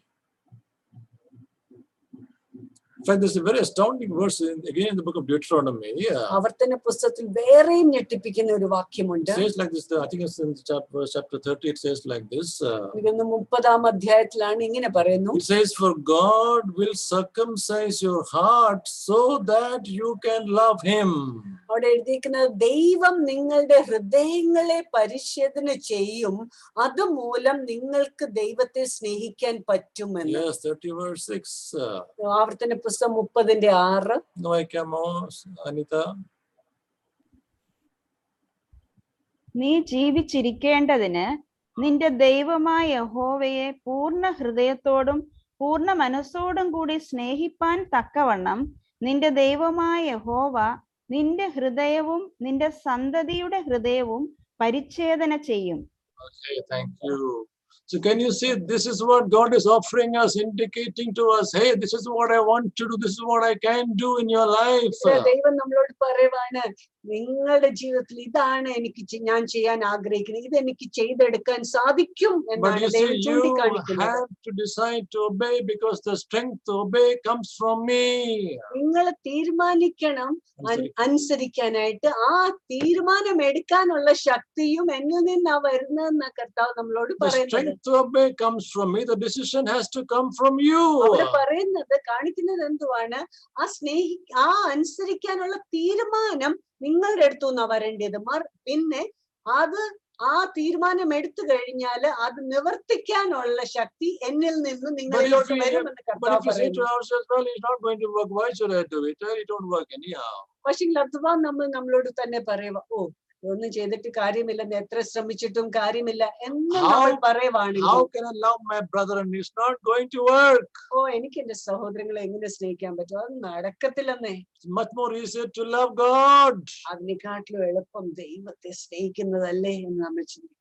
In fact, there's a very astounding verse in, again in the book of Deuteronomy. Uh, ആവർത്തന പുസ്തകത്തിൽ വേറെയും ഞെട്ടിപ്പിക്കുന്ന ഒരു വാക്യമുണ്ട് it says like this, I think it's in chapter, chapter 30, it says like this. uh, എനിക്കൊന്ന് മുപ്പതാം അധ്യായത്തിലാണ് ഇങ്ങനെ പറയുന്നു It says, For God will circumcise your heart so that you can love Him. അവിടെ എഴുതിയിരിക്കുന്നത് ദൈവം നിങ്ങളുടെ ഹൃദയങ്ങളെ പരിശോധന ചെയ്യും അതുമൂലം നിങ്ങൾക്ക് ദൈവത്തെ സ്നേഹിക്കാൻ പറ്റുമെന്ന് Yes, 30 verse 6. Uh, ആവർത്തന പുസ്തകം മുപ്പതിന്റെ ആറ് Noikamo, Anita. നീ ജീവിച്ചിരിക്കേണ്ടതിന് നിന്റെ ദൈവമായ യഹോവയെ പൂർണ്ണ ഹൃദയത്തോടും പൂർണ്ണ മനസ്സോടും കൂടി സ്നേഹിപ്പാൻ തക്കവണ്ണം നിന്റെ ദൈവമായ യഹോവ നിന്റെ ഹൃദയവും നിന്റെ സന്തതിയുടെ ഹൃദയവും പരിച്ഛേദന ചെയ്യും Okay, thank you. So can you see, this is what God is offering us, indicating to us, hey, this is what I want to do, this is what I can do in your life. ഇത് ദൈവം നമ്മളോട് പറയുവാണ് നിങ്ങളുടെ ജീവിതത്തിൽ ഇതാണ് എനിക്ക് ചെ- ഞാൻ ചെയ്യാൻ ആഗ്രഹിക്കുന്നത് ഇത് എനിക്ക് ചെയ്തെടുക്കാൻ സാധിക്കും But എന്നാണ് you ദൈവം see, you ചൂണ്ടിക്കാണിക്കുന്നത് have to decide to obey because the strength to obey comes from me. നിങ്ങൾ തീരുമാനിക്കണം അൻ- അനുസരിക്കാനായിട്ട് ആ തീരുമാനം എടുക്കാനുള്ള ശക്തിയും എന്നിൽ നിന്നാ വരുന്നതെന്ന കർത്താവ് നമ്മളോട് The പറയുന്നത് strength to obey comes from me. The decision has to come from you. അവിടെ പറയുന്നത് കാണിക്കുന്നത് എന്തുവാണ് ആ സ്നേഹി ആ അനുസരിക്കാനുള്ള തീരുമാനം നിങ്ങളുടെ അടുത്തു നിന്നാ വരേണ്ടത് മർ പിന്നെ അത് ആ തീരുമാനം എടുത്തു കഴിഞ്ഞാൽ അത് നിവർത്തിക്കാനുള്ള ശക്തി എന്നിൽ നിന്ന് നിങ്ങളിലോട്ട് we- വരുമെന്ന് But കർത്താവ് if you say to പറയുന്നു ourselves, well, it's not going to work, why should I do it? Well, it don't work anyhow. പക്ഷെ അഥവാ നമ്മൾ നമ്മളോട് തന്നെ പറയുക ഓ ഒന്നും ചെയ്തിട്ട് കാര്യമില്ലെന്ന് എത്ര ശ്രമിച്ചിട്ടും കാര്യമില്ല എന്ന് നമ്മൾ How- പറയുവാണെങ്കിൽ How can I love my brother and it's not going to work? ഓ എനിക്ക് എന്റെ സഹോദരങ്ങളെ എങ്ങനെ സ്നേഹിക്കാൻ പറ്റും അത് നടക്കത്തില്ലെന്നേ It's much more easier to love God. അതിനെക്കാട്ടിലും എളുപ്പം ദൈവത്തെ സ്നേഹിക്കുന്നതല്ലേ എന്ന് നമ്മൾ ചിന്തിക്കും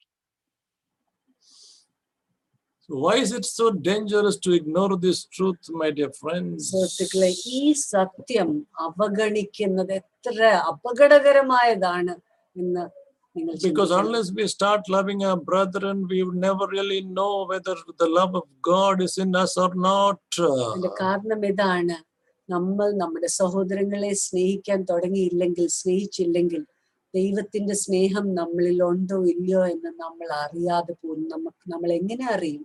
So why is it so dangerous to ignore this truth, my dear friends? സുഹൃത്തുക്കളെ ഈ സത്യം അവഗണിക്കുന്നത് എത്ര അപകടകരമായതാണ് എന്ന് നിങ്ങൾ Because ചിന്തിക്കണം. unless we start loving our brethren, we will never really know whether the love of God is in us or not. അതിന്റെ കാരണം ഇതാണ് നമ്മൾ നമ്മുടെ സഹോദരങ്ങളെ സ്നേഹിക്കാൻ തുടങ്ങിയില്ലെങ്കിൽ സ്നേഹിച്ചില്ലെങ്കിൽ ദൈവത്തിന്റെ സ്നേഹം നമ്മളിൽ ഉണ്ടോ ഇല്ലയോ എന്ന് നമ്മൾ അറിയാതെ പോകും നമുക്ക് നമ്മൾ എങ്ങനെ അറിയും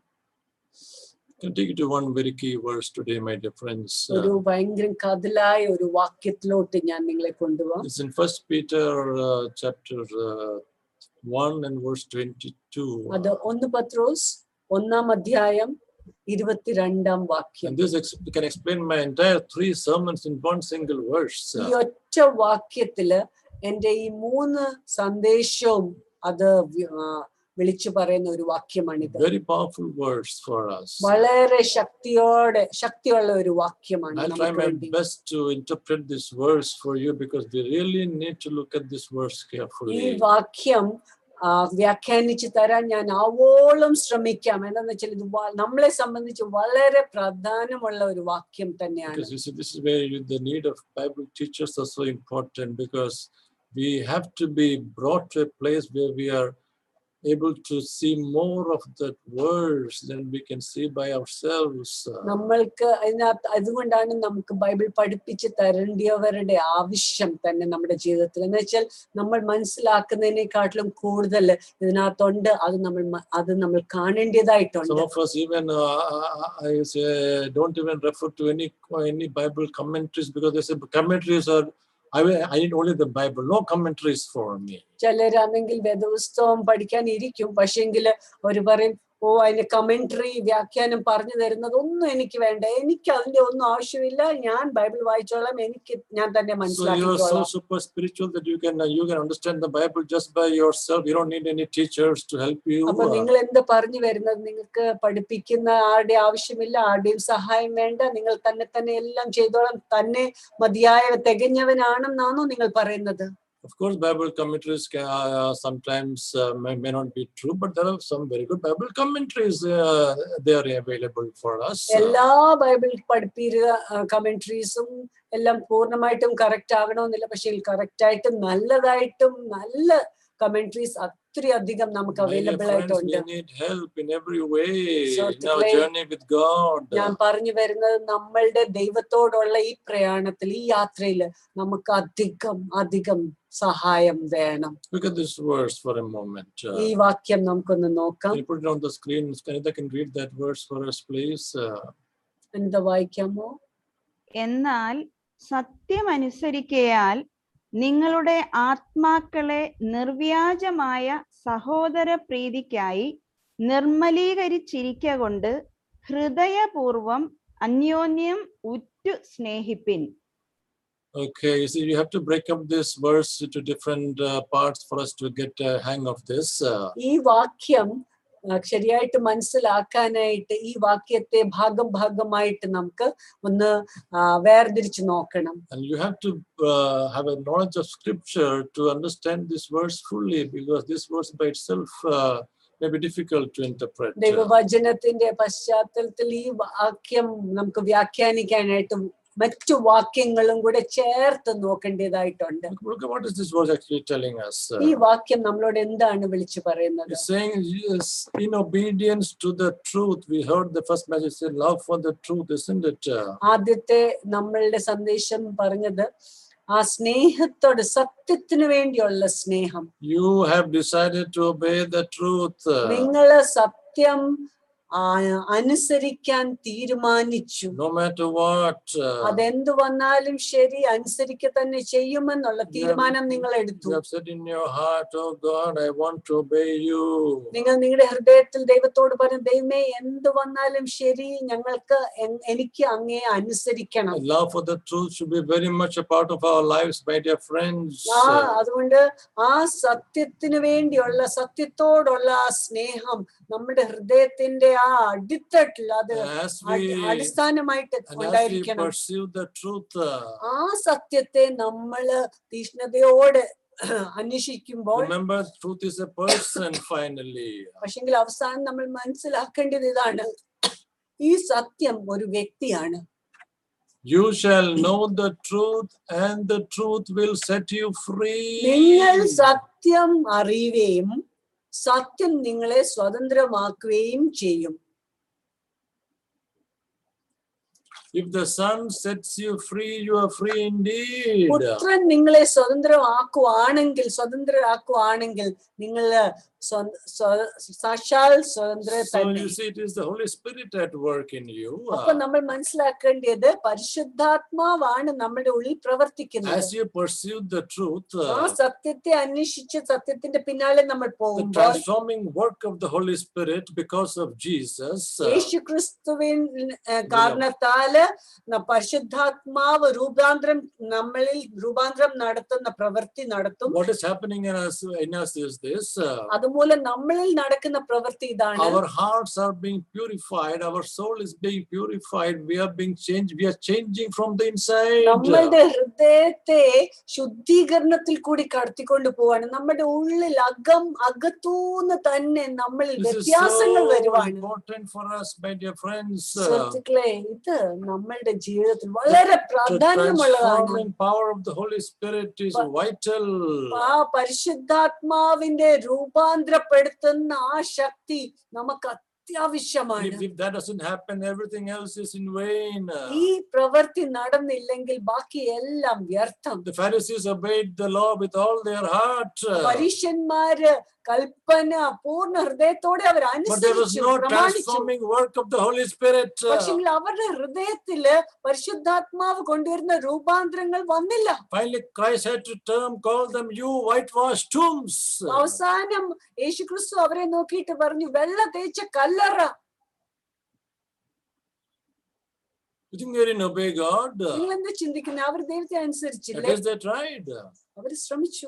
can take you to one very key verse today, my dear friends. Uh, ഒരു ഭയങ്കര കതിലായ ഒരു വാക്യത്തിലോട്ട് ഞാൻ നിങ്ങളെ കൊണ്ടുപോകാം It's in First Peter uh, chapter uh, one and verse twenty-two. അത് ഒന്ന് പത്രോസ് ഒന്നാം അധ്യായം ഇരുപത്തിരണ്ടാം വാക്യം And this ex- can explain my entire three sermons in one single verse. ഈ ഒറ്റ വാക്യത്തില് എന്റെ ഈ മൂന്ന് സന്ദേശവും അത് വി- ആ, വിളിച്ചു പറയുന്ന ഒരു വാക്യമാണിത് Very powerful verse for us. വളരെ ശക്തിയോടെ ശക്തിയുള്ള ഒരു വാക്യമാണ് I'll try നമുക്ക് my വേണ്ടി best to interpret this verse for you because we really need to look at this verse ഈ carefully. വാക്യം ആ, വ്യാഖ്യാനിച്ച് തരാൻ ഞാൻ ആവോളം ശ്രമിക്കാം എന്താന്ന് വെച്ചാൽ ഇത് വ- നമ്മളെ സംബന്ധിച്ച് വളരെ പ്രധാനമുള്ള ഒരു വാക്യം തന്നെയാണ് Because you see, this is where you, the need of Bible teachers are so important because we have to be brought to a place where we are able to see more of that verse than we can see by ourselves. Uh, നമ്മൾക്ക് അതിനകത്ത് അതുകൊണ്ടാണ് നമുക്ക് Bible പഠിപ്പിച്ച് തരേണ്ടിയവരുടെ ആവശ്യം തന്നെ നമ്മുടെ ജീവിതത്തിൽ എന്ന് വെച്ചാൽ നമ്മൾ മനസ്സിലാക്കുന്നതിനെക്കാട്ടിലും കൂടുതൽ ഇതിനകത്തുണ്ട് അത് നമ്മൾ മ- അത് നമ്മൾ കാണേണ്ടതായിട്ടുണ്ട് Some of us even uh, I I say don't even refer to any any Bible commentaries because they say commentaries are I, will- I need only the Bible, no commentaries for me. ചിലരാണെങ്കിൽ വേദപുസ്തകം പഠിക്കാൻ ഇരിക്കും പക്ഷെങ്കിൽ അവർ പറയും ഓ അതിന്റെ commentary വ്യാഖ്യാനം പറഞ്ഞു തരുന്നത് ഒന്നും എനിക്ക് വേണ്ട എനിക്ക് അതിന്റെ ഒന്നും ആവശ്യമില്ല ഞാൻ ബൈബിൾ വായിച്ചോളാം എനിക്ക് ഞാൻ തന്നെ So you are so മനസ്സിലാക്കിക്കോളാം super spiritual that you can uh, you can understand the Bible just by yourself. You don't need any teachers to help you. അപ്പൊ Uh, നിങ്ങൾ എന്ത് പറഞ്ഞു വരുന്നത് നിങ്ങൾക്ക് പഠിപ്പിക്കുന്ന ആരുടെ ആവശ്യമില്ല ആരുടെയും സഹായം വേണ്ട നിങ്ങൾ തന്നെ തന്നെ എല്ലാം ചെയ്തോളാം തന്നെ മതിയായ തികഞ്ഞവനാണെന്നാണോ നിങ്ങൾ പറയുന്നത് Of course, Bible commentaries can, uh, sometimes uh, may, may not be true, but there are some very good Bible commentaries. Uh, they are available for us. Uh, എല്ലാ ബൈബിൾ പഠിപ്പീരുക കമന്ററീസും എല്ലാം പൂർണ്ണമായിട്ടും കറക്റ്റ് ആകണമെന്നില്ല പക്ഷെ കറക്റ്റ് ആയിട്ടും നല്ലതായിട്ടും നല്ല commentaries അത്രയും അധികം നമുക്ക് my dear അവൈലബിൾ friends, ആയിട്ടുണ്ട് we need help in every way in our സുഹൃത്തുക്കളെ, journey with God. ഞാൻ പറഞ്ഞു വരുന്നത് നമ്മളുടെ ദൈവത്തോടുള്ള ഈ പ്രയാണത്തിൽ ഈ യാത്രയിൽ നമുക്ക് അധികം അധികം സഹായം വേണം Look at this verse for a moment. Uh, ഈ വാക്യം നമുക്കൊന്ന് നോക്കാം can you put it on the screen? Kanita can read that verse for us, please. Uh, എന്താ വായിക്കാമോ എന്നാൽ സത്യമനുസരിക്കയാൽ നിങ്ങളുടെ ആത്മാക്കളെ നിർവ്യാജമായ സഹോദര പ്രീതിക്കായി നിർമ്മലീകരിച്ചിരിക്ക കൊണ്ട് ഹൃദയപൂർവം അന്യോന്യം ഉറ്റു സ്നേഹിപ്പിൻ Okay, you see, you have to break up this verse into different uh, parts for us to get a hang of this. Uh, ഈ വാക്യം ആ, ശരിയായിട്ട് മനസ്സിലാക്കാനായിട്ട് ഈ വാക്യത്തെ ഭാഗം ഭാഗമായിട്ട് നമുക്ക് ഒന്ന് ആ, വേർതിരിച്ച് നോക്കണം and you have to uh, have a knowledge of scripture to understand this verse fully because this verse by itself uh, may be difficult to interpret. Uh, ദൈവവചനത്തിന്റെ പശ്ചാത്തലത്തിൽ ഈ വാക്യം നമുക്ക് വ്യാഖ്യാനിക്കാനായിട്ട് മറ്റു വാക്യങ്ങളും കൂടെ ചേർത്ത് നോക്കേണ്ടതായിട്ടുണ്ട് look, look at what is this verse actually telling us. Uh, ഈ വാക്യം നമ്മളോട് എന്താണ് വിളിച്ചു പറയുന്നത് It's saying, yes, in obedience to the truth, we heard the first message say, love for the truth, isn't it? Uh, ആദ്യത്തെ നമ്മളുടെ സന്ദേശം പറഞ്ഞത് ആ സ്നേഹത്തോട് സത്യത്തിന് വേണ്ടിയുള്ള സ്നേഹം you have decided to obey the truth. Uh, നിങ്ങള് സത്യം ആ, അനുസരിക്കാൻ തീരുമാനിച്ചു no matter what. Uh, അതെന്ത് വന്നാലും ശരി അനുസരിക്ക തന്നെ ചെയ്യുമെന്നുള്ള തീരുമാനം നിങ്ങൾ എടുത്തു you have said in your heart, oh God, I want to obey you. നിങ്ങൾ നിങ്ങളുടെ ഹൃദയത്തിൽ ദൈവത്തോട് പറഞ്ഞു ദൈവമേ എന്ത് വന്നാലും ശരി ഞങ്ങൾക്ക് എൻ- എനിക്ക് അങ്ങേ അനുസരിക്കണം And love for the truth should be very much a part of our lives, my dear friends. ആ അതുകൊണ്ട് ആ സത്യത്തിന് വേണ്ടിയുള്ള സത്യത്തോടുള്ള ആ സ്നേഹം നമ്മുടെ ഹൃദയത്തിന്റെ ആ അടിത്തട്ടിൽ അത് As അടി- we, അടിസ്ഥാനമായിട്ട് and as we ഉണ്ടായിരിക്കണം pursue the truth, uh, ആ സത്യത്തെ നമ്മള് തീഷ്ണതയോടെ അന്വേഷിക്കുമ്പോൾ remember, truth is a person finally. പക്ഷെങ്കിൽ അവസാനം നമ്മൾ മനസ്സിലാക്കേണ്ടത് ഇതാണ് ഈ സത്യം ഒരു വ്യക്തിയാണ് You shall know the truth, and the truth will set you free. നിങ്ങൾ സത്യം അറിയുകയും സത്യം നിങ്ങളെ സ്വതന്ത്രമാക്കുകയും ചെയ്യും If the Son sets you free, you are free indeed. പുത്രൻ നിങ്ങളെ സ്വതന്ത്രമാക്കുവാണെങ്കിൽ സ്വതന്ത്രരാക്കുവാണെങ്കിൽ നിങ്ങൾ സാക്ഷാൽ സ്വതന്ത്ര So തന്നെ you see, it is the Holy Spirit at work in you. അപ്പൊ നമ്മൾ മനസ്സിലാക്കേണ്ടത് പരിശുദ്ധാത്മാവാണ് നമ്മുടെ ഉള്ളിൽ പ്രവർത്തിക്കുന്നത് As you pursue the truth, ആ uh, സത്യത്തെ അന്വേഷിച്ച് സത്യത്തിന്റെ പിന്നാലെ നമ്മൾ the പോകുമ്പോൾ transforming work of the Holy Spirit because of Jesus. uh, യേശു ക്രിസ്തുവിൻ ഏഹ്, കാരണത്താല് ന- പരിശുദ്ധാത്മാവ് രൂപാന്തരം നമ്മളിൽ രൂപാന്തരം നടത്തുന്ന പ്രവൃത്തി നടത്തും What is happening in us, in us is this. uh, അതുമൂലം നമ്മളിൽ നടക്കുന്ന പ്രവൃത്തി ഇതാണ് Our hearts are being purified. Our soul is being purified. We are being changed. We are changing from the inside. നമ്മളുടെ ഹൃദയത്തെ ശുദ്ധീകരണത്തിൽ കൂടി കടത്തിക്കൊണ്ട് പോവാണ് നമ്മുടെ ഉള്ളിൽ അകം അകത്തൂന്ന് തന്നെ നമ്മളിൽ This is വ്യത്യാസങ്ങൾ so വരുവാണ് important for us, my dear friends. Uh, സുഹൃത്തുക്കളെ ഇത് നമ്മളുടെ ജീവിതത്തിൽ വളരെ The പ്രാധാന്യമുള്ളതാണ് transforming power of the Holy Spirit is But- vital. ആ പരിശുദ്ധാത്മാവിന്റെ രൂപാന്തരപ്പെടുത്തുന്ന ആ ശക്തി നമുക്ക് അത്യാവശ്യമാണ് If, if that doesn't happen, everything else is in vain. ഈ പ്രവൃത്തി നടന്നില്ലെങ്കിൽ ബാക്കി എല്ലാം വ്യർത്ഥം The Pharisees obeyed the law with all their heart, uh, പരീശന്മാര് കൽപ്പന പൂർണ്ണ ഹൃദയത്തോടെ അവർ but there was അനുസരിച്ചു no പ്രമാണിച്ചു transforming work of the Holy Spirit. uh, പക്ഷെങ്കിൽ അവരുടെ ഹൃദയത്തില് പരിശുദ്ധാത്മാവ് കൊണ്ടുവരുന്ന രൂപാന്തരങ്ങൾ വന്നില്ല Finally, Christ had to term, call them you whitewashed tombs. അവസാനം യേശുക്രിസ്തു അവരെ നോക്കിയിട്ട് പറഞ്ഞു വെള്ള തേച്ച കല്ലറ You think they didn't obey God? നിങ്ങൾ എന്താ ചിന്തിക്കുന്നത് അവർ ദൈവത്തെ At അനുസരിച്ചില്ലേ least they tried. അവർ ശ്രമിച്ചു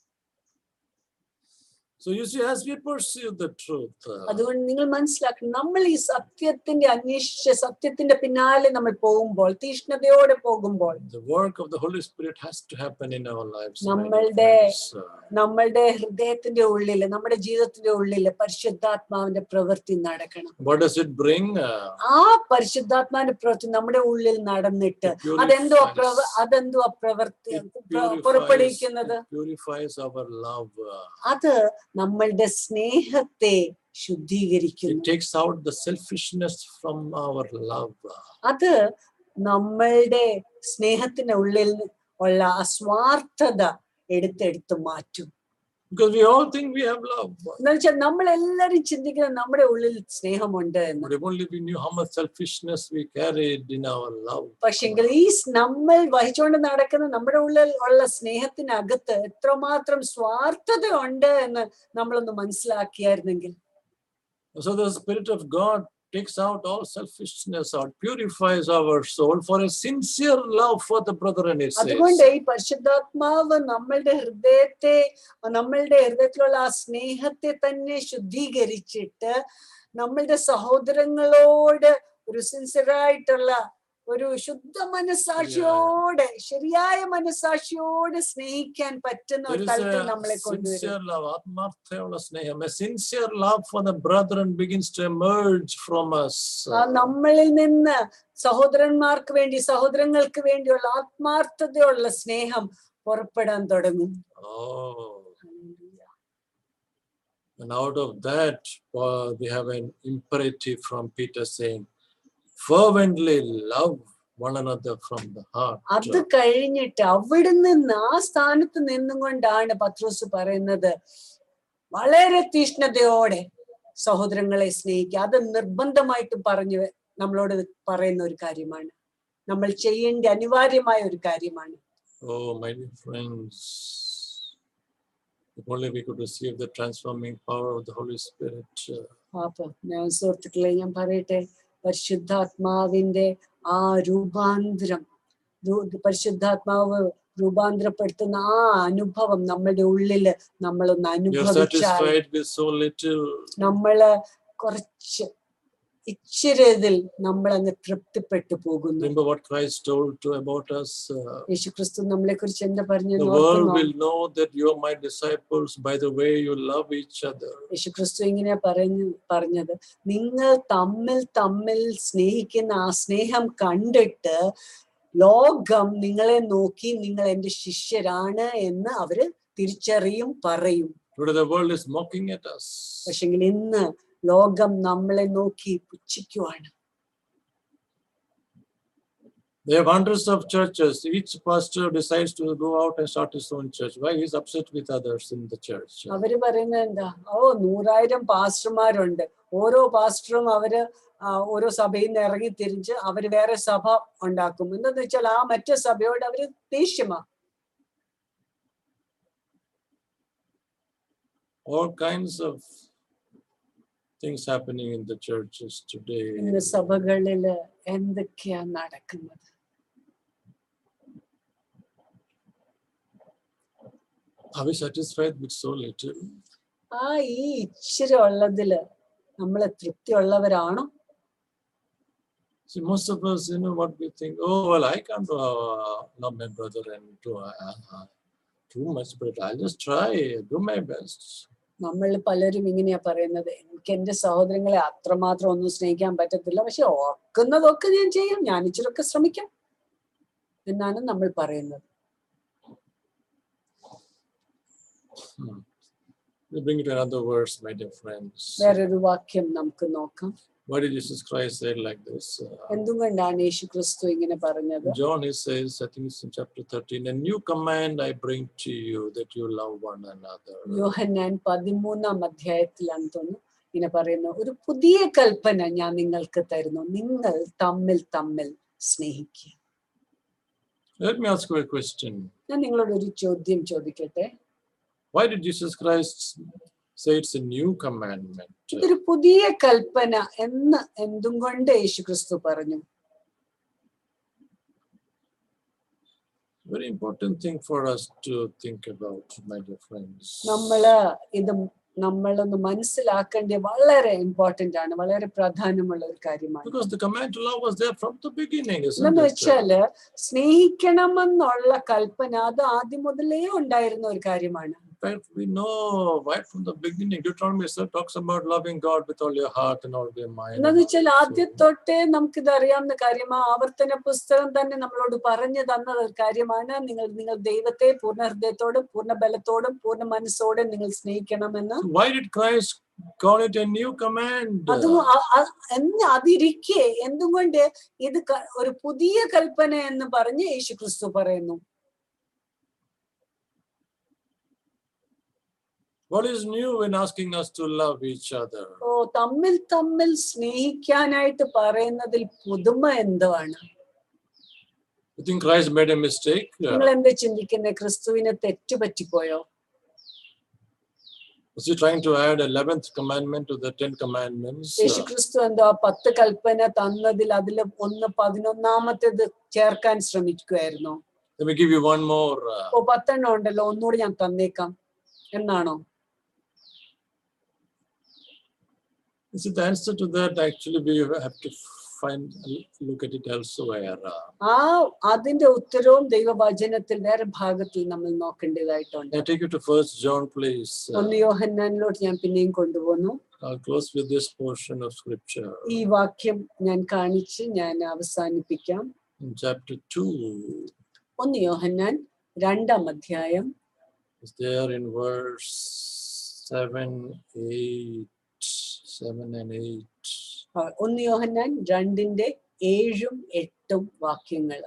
So you see, as we pursue the truth, uh, അതുകൊണ്ട് നിങ്ങൾ മനസ്സിലാക്കണം നമ്മൾ ഈ സത്യത്തിന്റെ അന്വേഷിച്ച് സത്യത്തിന്റെ പിന്നാലെ നമ്മൾ പോകുമ്പോൾ തീഷ്ണതയോടെ പോകുമ്പോൾ the work of the Holy Spirit has to happen in our lives. my dear നമ്മളുടെ friends. Uh, നമ്മളുടെ ഹൃദയത്തിന്റെ ഉള്ളില് നമ്മുടെ ജീവിതത്തിന്റെ ഉള്ളില് പരിശുദ്ധാത്മാവിന്റെ പ്രവൃത്തി നടക്കണം What does it bring? Uh, ആ പരിശുദ്ധാത്മാവിന്റെ പ്രവൃത്തി നമ്മുടെ ഉള്ളിൽ നടന്നിട്ട് it അതെന്തോ purifies- പ്രവ അതെന്തോ പ്രവൃത്തി it പ്ര- purifies- പുറപ്പെടുവിക്കുന്നത് it purifies our love. uh, അത് നമ്മളുടെ സ്നേഹത്തെ ശുദ്ധീകരിക്കുന്നു It takes out the selfishness from our love. അത് നമ്മളുടെ സ്നേഹത്തിന് ഉള്ളിൽ ഉള്ള അസ്വാർത്ഥത എടുത്തെടുത്ത് മാറ്റും Because we all think we have love. എന്ന് വെച്ചാൽ നമ്മൾ എല്ലാരും ചിന്തിക്കുന്നത് നമ്മുടെ ഉള്ളിൽ സ്നേഹമുണ്ട് എന്ന് But if only we knew how much selfishness we carried in our love. പക്ഷെങ്കിൽ ഈ സ് നമ്മൾ വഹിച്ചുകൊണ്ട് നടക്കുന്ന നമ്മുടെ ഉള്ളിൽ ഉള്ള സ്നേഹത്തിനകത്ത് എത്രമാത്രം സ്വാർത്ഥത ഉണ്ട് എന്ന് നമ്മളൊന്ന് മനസ്സിലാക്കിയായിരുന്നെങ്കിൽ So the Spirit of God takes out all selfishness out, purifies our soul for a sincere love for the brethren, it says. അതുകൊണ്ട് ഈ പരിശുദ്ധാത്മാവ് നമ്മളുടെ ഹൃദയത്തെ നമ്മളുടെ ഹൃദയത്തിലുള്ള ആ സ്നേഹത്തെ തന്നെ ശുദ്ധീകരിച്ചിട്ട് നമ്മളുടെ സഹോദരങ്ങളോട് ഒരു സിൻസിയറായിട്ടുള്ള ഒരു ശുദ്ധ മനസാക്ഷിയോടെ ശരിയായ മനസാക്ഷിയോടെ സ്നേഹിക്കാൻ പറ്റുന്ന There ഒരു is തലത്തിൽ a നമ്മളെ കൊണ്ടുവരും sincere love, ആത്മാർത്ഥയുള്ള സ്നേഹം. A sincere love for the brethren begins to emerge from us. ആ നമ്മളിൽ നിന്ന് സഹോദരന്മാർക്ക് വേണ്ടി സഹോദരങ്ങൾക്ക് വേണ്ടിയുള്ള ആത്മാർത്ഥതയുള്ള സ്നേഹം പുറപ്പെടാൻ തുടങ്ങും Oh, and out of that, uh, we have an imperative from Peter saying, fervently love one another from the heart. അത് കഴിഞ്ഞിട്ട് അവിടെ നിന്ന് ആ സ്ഥാനത്ത് നിന്നും കൊണ്ടാണ് പത്രോസ് പറയുന്നത് വളരെ തീഷ്ണതയോടെ സഹോദരങ്ങളെ സ്നേഹിക്കുക അത് നിർബന്ധമായിട്ടും പറഞ്ഞു നമ്മളോട് പറയുന്ന ഒരു കാര്യമാണ് നമ്മൾ ചെയ്യേണ്ട അനിവാര്യമായ ഒരു കാര്യമാണ് Oh, my dear friends, if only we could receive the transforming power of the Holy Spirit. uh, പാപ്പ ഞാൻ സുഹൃത്തുക്കളെ ഞാൻ പറയട്ടെ പരിശുദ്ധാത്മാവിന്റെ ആ രൂപാന്തരം രൂ- പരിശുദ്ധാത്മാവ് രൂപാന്തരപ്പെടുത്തുന്ന ആ അനുഭവം നമ്മുടെ ഉള്ളില് നമ്മളൊന്ന് You're അനുഭവിച്ചാൽ satisfied with so little. നമ്മള് കുറച്ച് ഇച്ചിരതിൽ നമ്മൾ അങ്ങ് തൃപ്തിപ്പെട്ടു പോകുന്നു Remember what Christ told to about us. uh, യേശുക്രിസ്തു നമ്മളെ കുറിച്ച് എന്താ പറഞ്ഞു the world will know that you are my disciples by the way you love each other. യേശുക്രിസ്തു ഇങ്ങനെ പറഞ്ഞു പറഞ്ഞത് നിങ്ങൾ തമ്മിൽ തമ്മിൽ സ്നേഹിക്കുന്ന ആ സ്നേഹം കണ്ടിട്ട് ലോകം നിങ്ങളെ നോക്കി നിങ്ങൾ എന്റെ ശിഷ്യരാണ് എന്ന് അവര് തിരിച്ചറിയും പറയും Today the world is mocking at us. പക്ഷെങ്കിൽ ഇന്ന് ലോകം നമ്മളെ നോക്കി പുച്ഛിക്കുവാണ് There are hundreds of churches. Each pastor decides to go out and start his own church. Why? He's upset with others in the church. അവര് പറയുന്നത് എന്താ ഓ നൂറായിരം പാസ്റ്റർമാരുണ്ട് ഓരോ പാസ്റ്ററും അവര് ആ, ഓരോ സഭയിൽ നിന്ന് ഇറങ്ങി തിരിച്ച് അവര് വേറെ സഭ ഉണ്ടാക്കും എന്താന്ന് വെച്ചാൽ ആ മറ്റേ സഭയോട് അവര് ദേഷ്യമാ All kinds of things happening in the churches today. ഇന്ന് സഭകളില് എന്തൊക്കെയാ നടക്കുന്നത് Are we satisfied with so little? ആ ഈ ഇച്ചിരി ഉള്ളതില് നമ്മള് തൃപ്തിയുള്ളവരാണോ See, most of us, you know, what we think, oh, well, I can't uh, love my brother and do uh, uh, too much, but I'll just try, do my best. നമ്മൾ പലരും ഇങ്ങനെയാ പറയുന്നത് എനിക്ക് എന്റെ സഹോദരങ്ങളെ അത്രമാത്രം ഒന്നും സ്നേഹിക്കാൻ പറ്റത്തില്ല പക്ഷെ ഓർക്കുന്നതൊക്കെ ഞാൻ ചെയ്യാം ഞാൻ ഇച്ചിരൊക്കെ ശ്രമിക്കാം എന്നാണ് നമ്മൾ പറയുന്നത് Hmm. We bring it to another verse, my dear friends. വേറൊരു വാക്യം നമുക്ക് നോക്കാം Why did Jesus Christ say it like this? Uh, എന്തുകൊണ്ടാണ് യേശു ക്രിസ്തു ഇങ്ങനെ പറഞ്ഞത് John, he says, I think it's in chapter 13, a new command I bring to you that you love one another. യോഹന്നാൻ പതിമൂന്നാം അധ്യായത്തിലാണ് തോന്നുന്നു ഇങ്ങനെ പറയുന്നു ഒരു പുതിയ കൽപ്പന ഞാൻ നിങ്ങൾക്ക് തരുന്നു നിങ്ങൾ തമ്മിൽ തമ്മിൽ സ്നേഹിക്കുക Let me ask you a question. ഞാൻ നിങ്ങളോട് ഒരു ചോദ്യം ചോദിക്കട്ടെ Why did Jesus Christ say it's a new commandment? ഇതൊരു പുതിയ കൽപ്പന എന്ന് എന്തും കൊണ്ട് യേശു ക്രിസ്തു പറഞ്ഞു Very important thing for us to think about, my dear friends. നമ്മള് ഇത് നമ്മളൊന്ന് മനസ്സിലാക്കേണ്ട വളരെ ഇമ്പോർട്ടന്റ് ആണ് വളരെ പ്രാധാന്യമുള്ള ഒരു കാര്യമാണ് Because the command to love was there from the beginning, isn't എന്തെന്ന് it? വെച്ചാല് സ്നേഹിക്കണമെന്നുള്ള കൽപ്പന അത് ആദ്യം മുതലേ ഉണ്ടായിരുന്ന ഒരു കാര്യമാണ് In fact, we know right from the beginning, Deuteronomy itself talks about loving God with all your heart and all your mind. and എന്താന്ന് all വെച്ചാൽ your ആദ്യം soul. തൊട്ടേ നമുക്കിത് അറിയാവുന്ന കാര്യമാണ് ആവർത്തന പുസ്തകം തന്നെ നമ്മളോട് പറഞ്ഞു തന്ന ഒരു കാര്യമാണ് നിങ്ങൾ നിങ്ങൾ ദൈവത്തെ പൂർണ്ണ ഹൃദയത്തോടും പൂർണ്ണ ബലത്തോടും പൂർണ്ണ മനസ്സോടും നിങ്ങൾ സ്നേഹിക്കണമെന്ന് So Why did Christ call it a new command? അത് അ- അ- എന്ന് അതിരിക്കെ എന്തുകൊണ്ട് ഇത് ക- ഒരു പുതിയ കൽപ്പന എന്ന് പറഞ്ഞ് യേശു ക്രിസ്തു പറയുന്നു What is new in asking us to love each other? ഓ തമ്മിൽ തമ്മിൽ സ്നേഹിക്കാനായിട്ട് പറയുന്നതിൽ പുതുമ എന്തുവാണ് You think Christ made a mistake? Uh, നിങ്ങൾ എന്താ ചിന്തിക്കുന്നത് ക്രിസ്തുവിന് തെറ്റുപറ്റിപ്പോയോ Was he trying to add 11th commandment to the 10 commandments? Yeshu Uh, ക്രിസ്തു എന്തോ ആ പത്ത് കൽപ്പന തന്നതിൽ അതിൽ ഒന്ന് പതിനൊന്നാമത്തേത് ചേർക്കാൻ ശ്രമിക്കുമായിരുന്നോ let me give you one more. uh, ഓ പത്തെണ്ണം ഉണ്ടല്ലോ ഒന്നുകൂടി ഞാൻ തന്നേക്കാം എന്നാണോ Is it the answer to that? Actually, we have to find, look at it elsewhere. Uh, ആ അതിന്റെ ഉത്തരവും ദൈവവചനത്തിൽ വേറെ ഭാഗത്തിൽ നമ്മൾ നോക്കേണ്ടതായിട്ടുണ്ട് Can I take you to First John, please? Uh, ഒന്ന് യോഹന്നാനിലോട്ട് ഞാൻ പിന്നെയും കൊണ്ടുപോന്നു I'll close with this portion of scripture. ഈ വാക്യം ഞാൻ കാണിച്ച് ഞാൻ അവസാനിപ്പിക്കാം In chapter 2, ഒന്ന് യോഹന്നാൻ രണ്ടാം അധ്യായം is there in verse 7, 8, 7 and 8. ആ, ഒന്ന് യോഹന്നാൻ രണ്ടിന്റെ ഏഴും എട്ടും വാക്യങ്ങൾ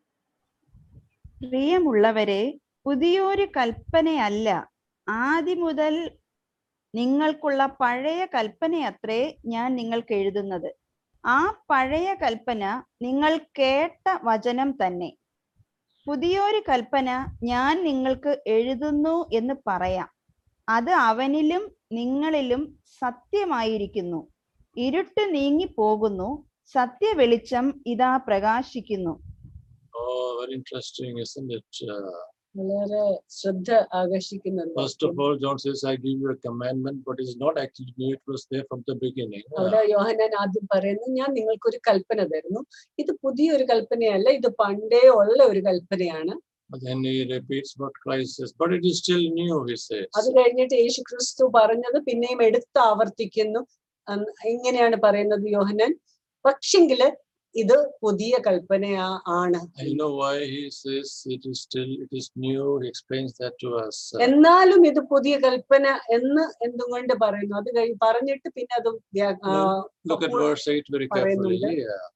പ്രിയമുള്ളവരെ പുതിയൊരു കൽപ്പനയല്ല ആദ്യം മുതൽ നിങ്ങൾക്കുള്ള പഴയ കൽപ്പനയത്രേ ഞാൻ നിങ്ങൾക്ക് എഴുതുന്നത് ആ പഴയ കൽപ്പന നിങ്ങൾ കേട്ട വചനം തന്നെ പുതിയൊരു കൽപ്പന ഞാൻ നിങ്ങൾക്ക് എഴുതുന്നു എന്ന് പറയാം അത് അവനിലും നിങ്ങളിലും സത്യമായിരിക്കുന്നു ഇരുട്ട് നീങ്ങിപ്പോകുന്നു സത്യവെളിച്ചം ഇതാ പ്രകാശിക്കുന്നു Oh, very interesting, isn't it? Uh, വളരെ ശ്രദ്ധ ആകർഷിക്കുന്ന ഒരു first വാക്യം. of all, John says, I give you a commandment, but it's not actually new, it was there from the beginning. Uh, അവിടെ യോഹന്നാൻ ആദ്യം പറയുന്നു ഞാൻ നിങ്ങൾക്കൊരു കൽപ്പന തരുന്നു ഇത് പുതിയൊരു കൽപ്പനയല്ല ഇത് പണ്ടേ ഉള്ള ഒരു കൽപ്പനയാണ് But then he repeats what Christ says, but it is still new, he says. അത് കഴിഞ്ഞിട്ട് യേശു ക്രിസ്തു പറഞ്ഞത് പിന്നെയും എടുത്ത് ആവർത്തിക്കുന്നു അന്ന് ഇങ്ങനെയാണ് പറയുന്നത് യോഹന്നാൻ പക്ഷെങ്കില് ഇത് പുതിയ കൽപ്പനയാ ആണ് And you know why he says it is still, it is new, he explains that to us. Uh, എന്നാലും ഇത് പുതിയ കൽപ്പന എന്ന് എന്തുകൊണ്ട് പറയുന്നു അത് കഴിഞ്ഞ് പറഞ്ഞിട്ട് പിന്നെ അത് വ്യാ- ആ, Look at അപ്പോൾ verse 8 very പറയുന്നുണ്ട്. carefully. Uh,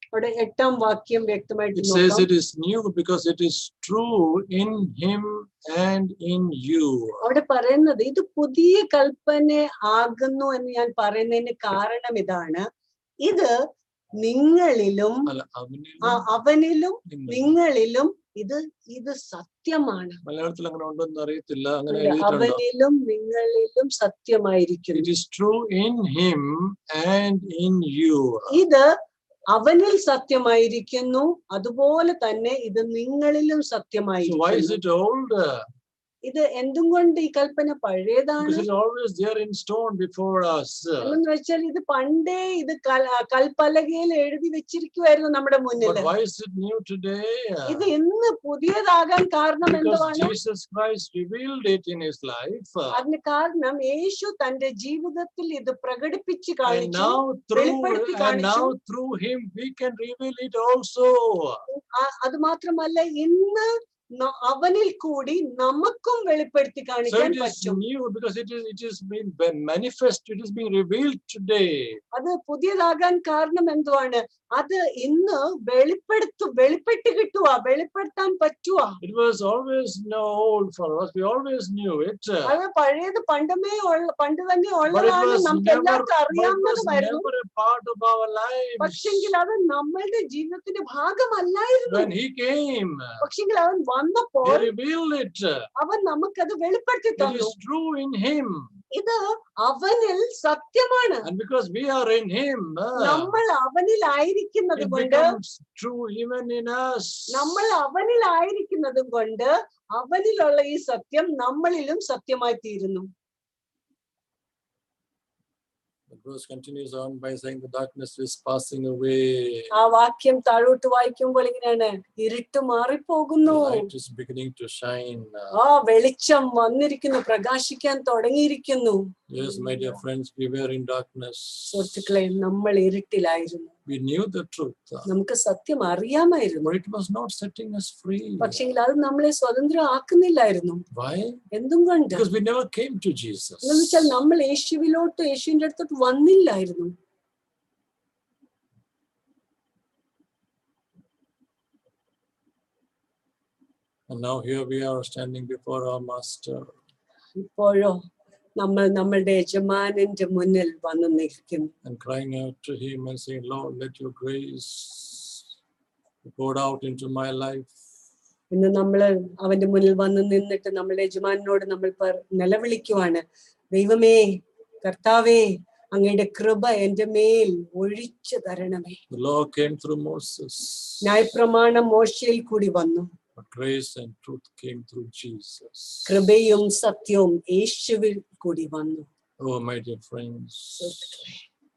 അവിടെ എട്ടാം വാക്യം വ്യക്തമായിട്ട് It says നോക്കാം it is new because it is true in him and in you. അവിടെ പറയുന്നത് ഇത് പുതിയ കൽപ്പന ആകുന്നു എന്ന് ഞാൻ പറയുന്നതിന് കാരണം ഇതാണ് ഇത് നിങ്ങളിലും അല്ല, ആ, അവനിലും അവനിലും നിങ്ങളിലും. നിങ്ങളിലും ഇത് ഇത് സത്യമാണ് മലയാളത്തിൽ അങ്ങനെ ഉണ്ടോന്ന് അറിയത്തില്ല അങ്ങനെ ഉണ്ട്. എഴുതിയിട്ടുണ്ടോ അവനിലും നിങ്ങളിലും സത്യമായിരിക്കുന്നു It is true in him and in you. ഇത് അവനിൽ സത്യമായിരിക്കുന്നു അതുപോലെ തന്നെ ഇത് നിങ്ങളിലും So why is സത്യമായിരിക്കുന്നു it old? ഇത് എന്തും കൊണ്ട് ഈ കൽപ്പന പഴയതാണ് Because it's always there in stone before us. എന്ന് വെച്ചാൽ ഇത് പണ്ടേ ഇത് കൽ- കൽപ്പലകയിൽ എഴുതി വെച്ചിരിക്കുവായിരുന്നു നമ്മുടെ മുന്നിൽ But why is it new today? ഇത് ഇന്ന് പുതിയതാകാൻ കാരണം Because എന്തുവാണ് Jesus Christ revealed it in his life. അതിന് കാരണം യേശു തന്റെ ജീവിതത്തിൽ ഇത് പ്രകടിപ്പിച്ച് And കാണിച്ചു now through വെളിപ്പെടുത്തി and കാണിച്ചു. now through him we can reveal it also. ആ- അത് മാത്രമല്ല ഇന്ന് ന- അവനിൽ കൂടി നമുക്കും വെളിപ്പെടുത്തി So കാണിക്കാൻ it is പറ്റും new because it is it is being be- manifest, it is being revealed today. അത് പുതിയതാകാൻ കാരണം എന്തുവാണ് അത് ഇന്ന് വെളിപ്പെടുത്തു വെളിപ്പെട്ട് കിട്ടുക വെളിപ്പെടുത്താൻ പറ്റുക It was always no old for us. We always knew it. uh, അത് പഴയത് പണ്ടമേ ഉള്ള പണ്ട് തന്നെ But it ഉള്ളതാണ് was നമുക്ക് never, എല്ലാവർക്കും but it was അറിയാവുന്നതുമായിരുന്നു never a part of our lives. പക്ഷെങ്കിൽ അത് നമ്മളുടെ ജീവിതത്തിന്റെ ഭാഗമല്ലായിരുന്നു When he came, പക്ഷെങ്കിൽ അവൻ വന്നപ്പോൾ he revealed it. അവൻ നമുക്കത് വെളിപ്പെടുത്തി It തന്നു is true in him. ഇത് അവനിൽ സത്യമാണ് And because we are in him, uh, നമ്മൾ അവനിലായിരിക്കുന്നത് it കൊണ്ട് becomes true even in us. നമ്മൾ അവനിലായിരിക്കുന്നതും കൊണ്ട് അവനിലുള്ള ഈ സത്യം നമ്മളിലും സത്യമായി തീരുന്നു The verse continues on by saying the darkness is passing away. ആ വാക്യം താഴോട്ട് വായിക്കുമ്പോൾ ഇങ്ങനെയാണ് ഇരുട്ട് The മാറിപ്പോകുന്നു light is beginning to shine. ആ വെളിച്ചം വന്നിരിക്കുന്നു പ്രകാശിക്കാൻ തുടങ്ങിയിരിക്കുന്നു Yes, my dear friends, we were in darkness. സുഹൃത്തുക്കളെ നമ്മൾ ഇരുട്ടിലായിരുന്നു We knew the truth, നമുക്ക് സത്യം അറിയാമായിരുന്നു but it was not setting us free. പക്ഷെങ്കിൽ അത് നമ്മളെ സ്വതന്ത്രം ആക്കുന്നില്ലായിരുന്നു Why? എന്തും കൊണ്ട് Because we never came to Jesus. എന്ന് വെച്ചാൽ നമ്മൾ യേശുവിലോട്ട് യേശുവിന്റെ അടുത്തോട്ട് വന്നില്ലായിരുന്നു And now here we are standing before our Master. ഇപ്പോഴോ നമ്മൾ നമ്മളുടെ യജമാനന്റെ മുന്നിൽ വന്ന് നിൽക്കുന്നു and crying out to him and saying, Lord, let your grace be poured out into my life. ഇന്ന് നമ്മൾ അവന്റെ മുന്നിൽ വന്ന് നിന്നിട്ട് നമ്മളുടെ യജമാനോട് നമ്മൾ പർ- നിലവിളിക്കുവാണ് ദൈവമേ കർത്താവേ അങ്ങയുടെ കൃപ എന്റെ മേൽ ഒഴിച്ചു തരണമേ The law came through Moses, ന്യായപ്രമാണം മോശയിൽ കൂടി വന്നു but grace and truth came through Jesus. കൃപയും സത്യവും യേശുവിൽ കൂടി വന്നു Oh, my dear friends. സുഹൃത്തുക്കളെ,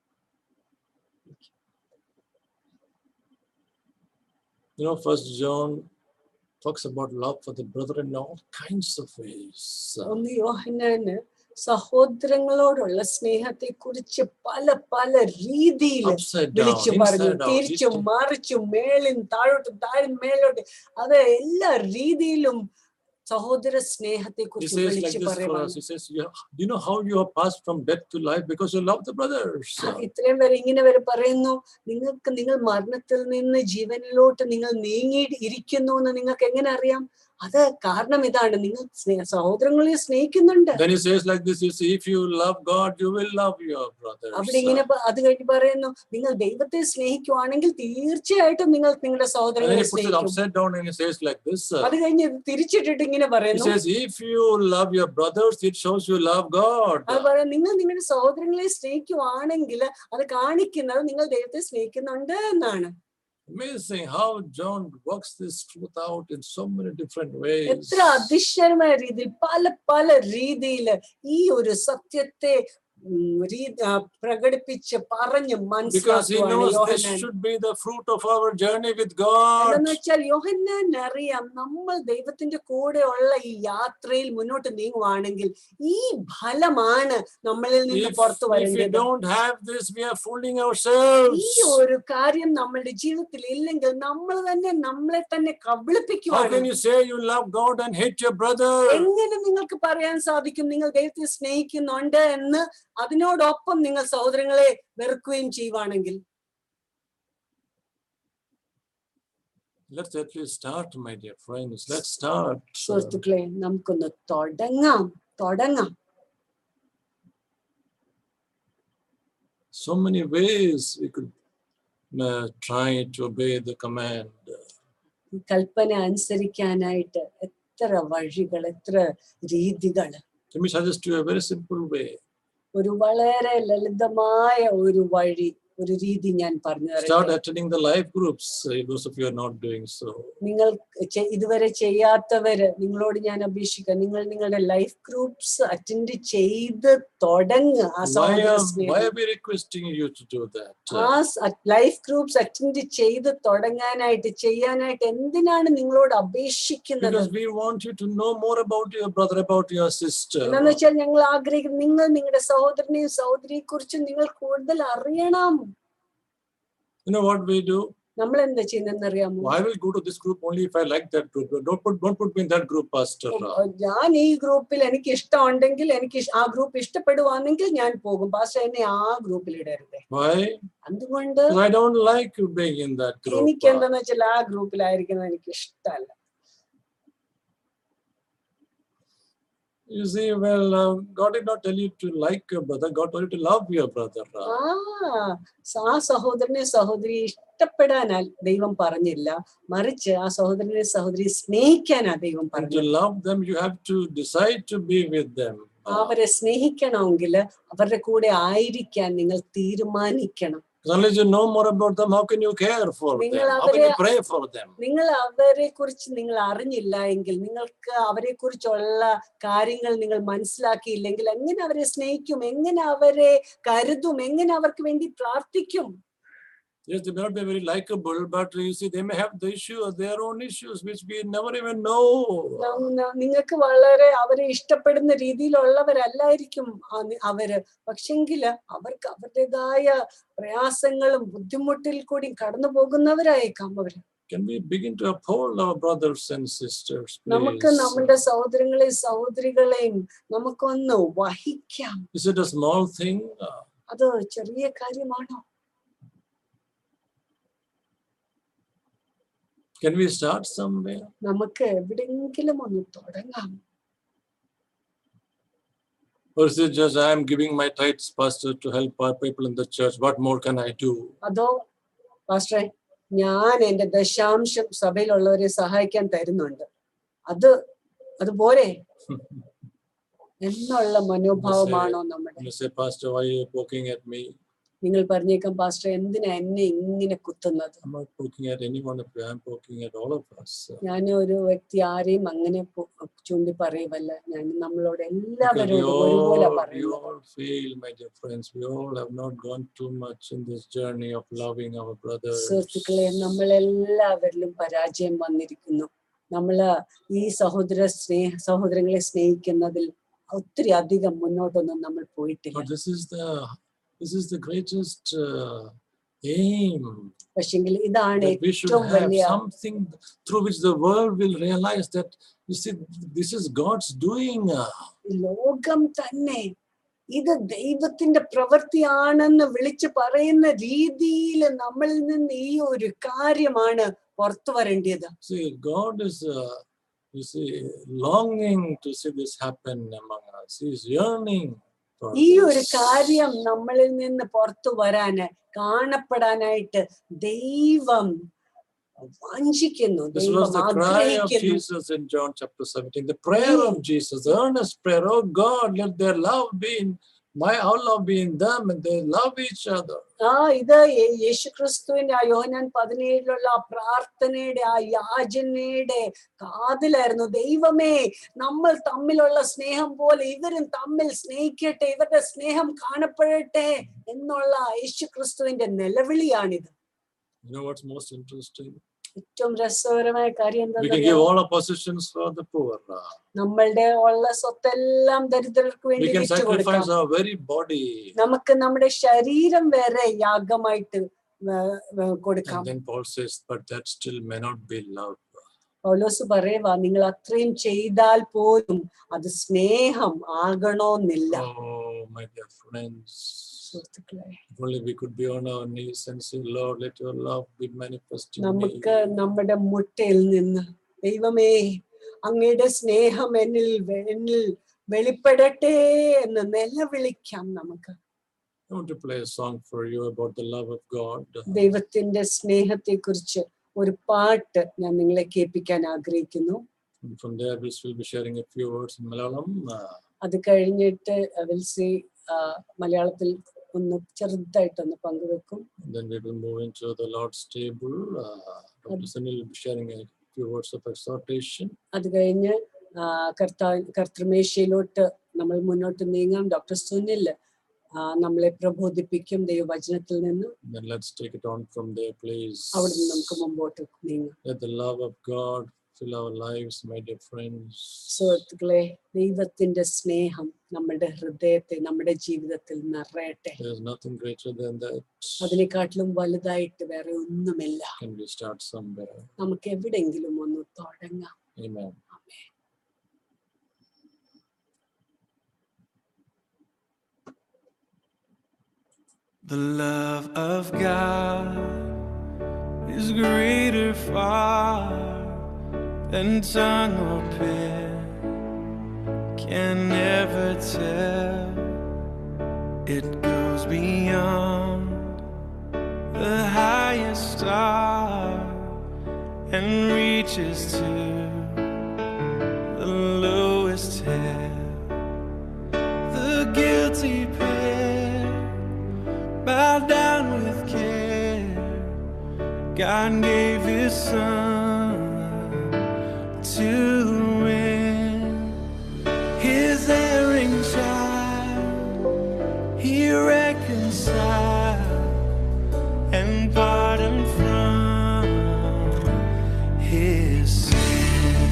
You know, First John talks about love for the brother in all kinds of ways. ഒന്ന് യോഹന്നാന് സഹോദരങ്ങളോടുള്ള സ്നേഹത്തെ കുറിച്ച് പല പല രീതിയിൽ Upside down, വിളിച്ചു പറഞ്ഞു inside out. തിരിച്ചും മറിച്ചും മേളിൻ താഴോട്ടും താഴും മേലോട്ട് അത് എല്ലാ രീതിയിലും സഹോദര സ്നേഹത്തെ He കുറിച്ച് says like വിളിച്ചു this for us. പറയുവാണ് He says, "You- Do you know how you have passed from death to life because you love the brothers? ഇത്രയും വരെ ഇങ്ങനെ വരെ പറയുന്നു നിങ്ങൾക്ക് നിങ്ങൾ മരണത്തിൽ നിന്ന് ജീവനിലോട്ട് നിങ്ങൾ നീങ്ങി ഇരിക്കുന്നു എന്ന് നിങ്ങൾക്ക് എങ്ങനെ അറിയാം അത് കാരണം ഇതാണ് നിങ്ങൾ സ്നേ- സഹോദരങ്ങളെ സ്നേഹിക്കുന്നുണ്ട് Then he says like this, you see, if you love God, you will love your brothers. അവിടെ ഇങ്ങനെ പ- അത് കഴിഞ്ഞ് പറയുന്നു നിങ്ങൾ ദൈവത്തെ സ്നേഹിക്കുവാണെങ്കിൽ തീർച്ചയായിട്ടും നിങ്ങൾ നിങ്ങളുടെ And then സഹോദരങ്ങളെ he puts it സ്നേഹിക്കും upside down and he says like this. uh, അത് കഴിഞ്ഞ് ഇത് തിരിച്ചിട്ടിട്ട് ഇങ്ങനെ He പറയുന്നു says, if you love your brothers, it shows you love God. അത് പറയാം നിങ്ങൾ നിങ്ങളുടെ സഹോദരങ്ങളെ സ്നേഹിക്കുവാണെങ്കിൽ അത് കാണിക്കുന്നത് നിങ്ങൾ ദൈവത്തെ സ്നേഹിക്കുന്നുണ്ട് എന്നാണ് Amazing how John works this truth out in so many different ways. എത്ര അതിശയമായ രീതിയിൽ പല പല രീതിയിൽ ഈ ഒരു സത്യത്തെ ഉം, രീ- ആ, പ്രകടിപ്പിച്ച് പറഞ്ഞ് Because he മനസ്സിലാക്കുവാണ് knows this Yohannan should be the fruit of our journey with God. എന്ന് വെച്ചാൽ യോഹന്നാൻ അറിയാം നമ്മൾ ദൈവത്തിന്റെ കൂടെ ഉള്ള ഈ യാത്രയിൽ മുന്നോട്ട് നീങ്ങുവാണെങ്കിൽ ഈ ഫലമാണ് നമ്മളിൽ നിന്ന് If, പുറത്തു if we വരേണ്ടത് don't have this, we are fooling ourselves. ഈ ഒരു കാര്യം നമ്മളുടെ ജീവിതത്തിൽ ഇല്ലെങ്കിൽ നമ്മൾ തന്നെ നമ്മളെ തന്നെ How കബളിപ്പിക്കുവാണ് can you say you love God and hate your brother? എങ്ങനെ നിങ്ങൾക്ക് പറയാൻ സാധിക്കും നിങ്ങൾ ദൈവത്തെ സ്നേഹിക്കുന്നുണ്ട് എന്ന് അതിനോടൊപ്പം നിങ്ങൾ സഹോദരങ്ങളെ വെറുക്കുകയും ചെയ്യുവാണെങ്കിൽ Let's at least start, my dear friends. Let's start. uh, സുഹൃത്തുക്കളെ നമുക്കൊന്ന് തുടങ്ങാം തുടങ്ങാം so many ways we could uh, try to obey the command. ഈ കൽപ്പന അനുസരിക്കാനായിട്ട് എത്ര വഴികൾ എത്ര രീതികൾ Let me suggest you a very simple way. ഒരു വളരെ ലളിതമായ ഒരു വഴി ഒരു രീതി ഞാൻ പറഞ്ഞു Start തരട്ടെ attending the life groups, uh, those of you are not doing so. നിങ്ങൾ ചെ- ഇതുവരെ ചെയ്യാത്തവര് നിങ്ങളോട് ഞാൻ അപേക്ഷിക്കാം നിങ്ങൾ നിങ്ങളുടെ ലൈഫ് ഗ്രൂപ്പ്സ് അറ്റൻഡ് ചെയ്ത് തുടങ്ങുക ആ Why സഹോദര are, why സ്നേഹം are we requesting you to do that? ആ ലൈഫ് ഗ്രൂപ്പ്സ് അറ്റൻഡ് ചെയ്ത് തുടങ്ങാനായിട്ട് ചെയ്യാനായിട്ട് എന്തിനാണ് നിങ്ങളോട് അപേക്ഷിക്കുന്നത് Because we want you to know more about your brother, about your sister. എന്താന്ന് വെച്ചാൽ ഞങ്ങൾ ആഗ്രഹിക്കുന്നു നിങ്ങൾ നിങ്ങളുടെ സഹോദരനെയും സഹോദരിയെ കുറിച്ചും നിങ്ങൾ കൂടുതൽ അറിയണം You know what we do? നമ്മൾ എന്താ ചെയ്യുന്നതെന്ന് അറിയാമോ I will go to this group only if I like that group. Don't put, don't put me in that group, Pastor. ഞാൻ ഈ ഗ്രൂപ്പിൽ എനിക്ക് ഇഷ്ടമുണ്ടെങ്കിൽ എനിക്ക് ഇഷ്- ആ ഗ്രൂപ്പ് ഇഷ്ടപ്പെടുവാണെങ്കിൽ ഞാൻ പോകും പക്ഷെ എന്നെ ആ ഗ്രൂപ്പിൽ ഇടരുത് Why? അതുകൊണ്ട് Because I don't like being in that group. എനിക്ക് എന്താന്ന് വെച്ചാൽ ആ ഗ്രൂപ്പിലായിരിക്കുന്നത് എനിക്ക് ഇഷ്ടമല്ല You see, well, uh, God did not tell you to like your brother. God told you to love your brother. ആ സ- ആ സഹോദരനെ സഹോദരി ഇഷ്ടപ്പെടാനാൽ ദൈവം പറഞ്ഞില്ല മറിച്ച് ആ സഹോദരനെ സഹോദരി സ്നേഹിക്കാനാ ദൈവം And to പറഞ്ഞത് love them, you have to decide to be with them. Uh, അവരെ സ്നേഹിക്കണമെങ്കിൽ അവരുടെ കൂടെ ആയിരിക്കാൻ നിങ്ങൾ തീരുമാനിക്കണം unless you know more about them, how can you care for them? നിങ്ങൾ How can you അവരെ- pray for them? നിങ്ങൾ അവരെ കുറിച്ച് നിങ്ങൾ അറിഞ്ഞില്ല എങ്കിൽ നിങ്ങൾക്ക് അവരെ കുറിച്ചുള്ള കാര്യങ്ങൾ നിങ്ങൾ മനസ്സിലാക്കിയില്ലെങ്കിൽ എങ്ങനെ അവരെ സ്നേഹിക്കും എങ്ങനെ അവരെ കരുതും എങ്ങനെ അവർക്ക് വേണ്ടി പ്രാർത്ഥിക്കും Yes, they may not be very likable, but you see, they may have the issue, their own issues, which we never even know. ന- ന- നിങ്ങൾക്ക് വളരെ അവരെ ഇഷ്ടപ്പെടുന്ന രീതിയിലുള്ളവരല്ലായിരിക്കും ആ നി- അവര് പക്ഷെങ്കില് അവർക്ക് അവരുടേതായ പ്രയാസങ്ങളും ബുദ്ധിമുട്ടിൽ കൂടി കടന്നു പോകുന്നവരായേക്കാം അവര് Can we begin to uphold our brothers and sisters, നമുക്ക് please? നമ്മുടെ സഹോദരങ്ങളെയും സഹോദരികളെയും നമുക്കൊന്ന് വഹിക്കാം Is it a small thing? Uh, അത് ചെറിയ കാര്യമാണോ Can we start somewhere? നമുക്ക് എവിടെങ്കിലും ഒന്ന് തുടങ്ങാം Or is it just I am giving my tithes, Pastor, to help our people in the church? What more can I do? അതോ പാസ്റ്ററെ ഞാൻ എന്റെ ദശാംശം സഭയിലുള്ളവരെ സഹായിക്കാൻ തരുന്നുണ്ട് അത് അത് പോരെ എന്നുള്ള മനോഭാവമാണോ നമ്മുടെ You say, Pastor, why are you poking at me? നിങ്ങൾ പറഞ്ഞേക്കാം പാസ്റ്റർ എന്തിനാ എന്നെ ഇങ്ങനെ കുത്തുന്നത് I'm not poking at any one of you. I'm poking at all of us. ഞാൻ ഒരു വ്യക്തി ആരെയും അങ്ങനെ പു- ചൂണ്ടി പറയുമല്ല ഞാൻ നമ്മളോട് Because we എല്ലാവരോടും ഒരുപോലെ all, we പറയുന്നത് all fail, my dear friends. We all have not gone too much in this journey of loving our brothers. സുഹൃത്തുക്കളെ നമ്മളെല്ലാവരിലും പരാജയം വന്നിരിക്കുന്നു നമ്മള് ഈ സഹോദര സ്നേഹ സഹോദരങ്ങളെ സ്നേഹിക്കുന്നതിൽ ഒത്തിരി അധികം മുന്നോട്ടൊന്നും നമ്മൾ പോയിട്ടില്ല But this is the this is the greatest uh, aim പക്ഷെങ്കിൽ ഇതാണ് that we should ഏറ്റവും have വലിയ something through which the world will realize that you see this is God's doing. uh, ലോകം തന്നെ ഇത് ദൈവത്തിന്റെ പ്രവൃത്തിയാണെന്ന് വിളിച്ചു പറയുന്ന രീതിയിൽ നമ്മളിൽ നിന്ന് ഈ ഒരു കാര്യമാണ് പുറത്തു വരേണ്ടത് See, God is uh, you see longing to see this happen among us. He is yearning for ഈ ഒരു this. കാര്യം നമ്മളിൽ നിന്ന് പുറത്തു വരാന് കാണപ്പെടാനായിട്ട് ദൈവം വാഞ്ചിക്കുന്നു This ദൈവം was the cry of ആഗ്രഹിക്കുന്നു Jesus in John chapter 17, the prayer of Jesus, the earnest prayer, oh God, let their love be in my our love be in them and they love each other. ആ ഇത് യേ- യേശുക്രിസ്തുവിന്റെ ആ യോഹനാൻ പതിനേഴിലുള്ള ആ പ്രാർത്ഥനയുടെ ആ യാചനയുടെ കാതിലായിരുന്നു ദൈവമേ നമ്മൾ തമ്മിലുള്ള സ്നേഹം പോലെ ഇവരും തമ്മിൽ സ്നേഹിക്കട്ടെ ഇവരുടെ സ്നേഹം കാണപ്പെടട്ടെ എന്നുള്ള യേശുക്രിസ്തുവിന്റെ നിലവിളിയാണിത് You know what's most interesting? ഏറ്റവും രസകരമായ കാര്യം We can എന്താ give all our possessions for the poor. നമ്മളുടെ ഉള്ള സ്വത്തെല്ലാം ദരിദ്രർക്ക് We വേണ്ടി can വിറ്റ് കൊടുക്കാം sacrifice our very body. നമുക്ക് നമ്മുടെ ശരീരം വരെ യാഗമായിട്ട് വേ- വേ- കൊടുക്കാം And then Paul says, but that still may not be love. പൗലോസ് പറയുവാ നിങ്ങൾ അത്രയും ചെയ്താൽ പോലും അത് സ്നേഹം ആകണമെന്നില്ല Oh, my dear friends. സുഹൃത്തുക്കളെ If only we could be on our knees and say, Lord, let your love be manifest in me. നമുക്ക് നമ്മുടെ മുട്ടയിൽ നിന്ന് ദൈവമേ അങ്ങയുടെ സ്നേഹം എന്നിൽ വെ- എന്നിൽ വെളിപ്പെടട്ടെ എന്ന് നിലവിളിക്കാം നമുക്ക് I want to play a song for you about the love of God. ദൈവത്തിന്റെ സ്നേഹത്തെ കുറിച്ച് ഒരു പാട്ട് ഞാൻ നിങ്ങളെ കേൾപ്പിക്കാൻ ആഗ്രഹിക്കുന്നു And from there, we will be sharing a few words in Malayalam. Uh, അത് കഴിഞ്ഞിട്ട് വിൽസി മലയാളത്തിൽ ഒന്ന് ചെറുതായിട്ടൊന്ന് പങ്കുവെക്കും and then we will move into the Lord's table. Uh, Dr. Sunil will be sharing a few words of exhortation. അത് കഴിഞ്ഞ് ആ, കർത്താ കർത്തൃമേശയിലോട്ട് നമ്മൾ മുന്നോട്ട് നീങ്ങാം ഡോക്ടർ സുനിൽ ആ, നമ്മളെ പ്രബോധിപ്പിക്കും ദൈവവചനത്തിൽ നിന്ന് And then let's take it on from there, please. അവിടെ നിന്ന് നമുക്ക് മുമ്പോട്ട് നീങ്ങാം Let the love of God fill our lives, my dear friends. സുഹൃത്തുക്കളെ ദൈവത്തിന്റെ സ്നേഹം നമ്മുടെ ഹൃദയത്തെ നമ്മുടെ ജീവിതത്തിൽ നിറയട്ടെ There's nothing greater than that. അതിനെക്കാട്ടിലും വലുതായിട്ട് വേറെ ഒന്നുമില്ല Can we start somewhere? നമുക്ക് എവിടെങ്കിലും ഒന്ന് തുടങ്ങാം Amen. The love of God is greater far than tongue or pen can never tell. It goes beyond the highest star and reaches to the lowest hell. The guilty pair bow down with care. God gave his son to win his erring child. He reconciled and pardoned from his sin.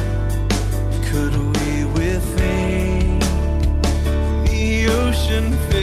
Could we withink the ocean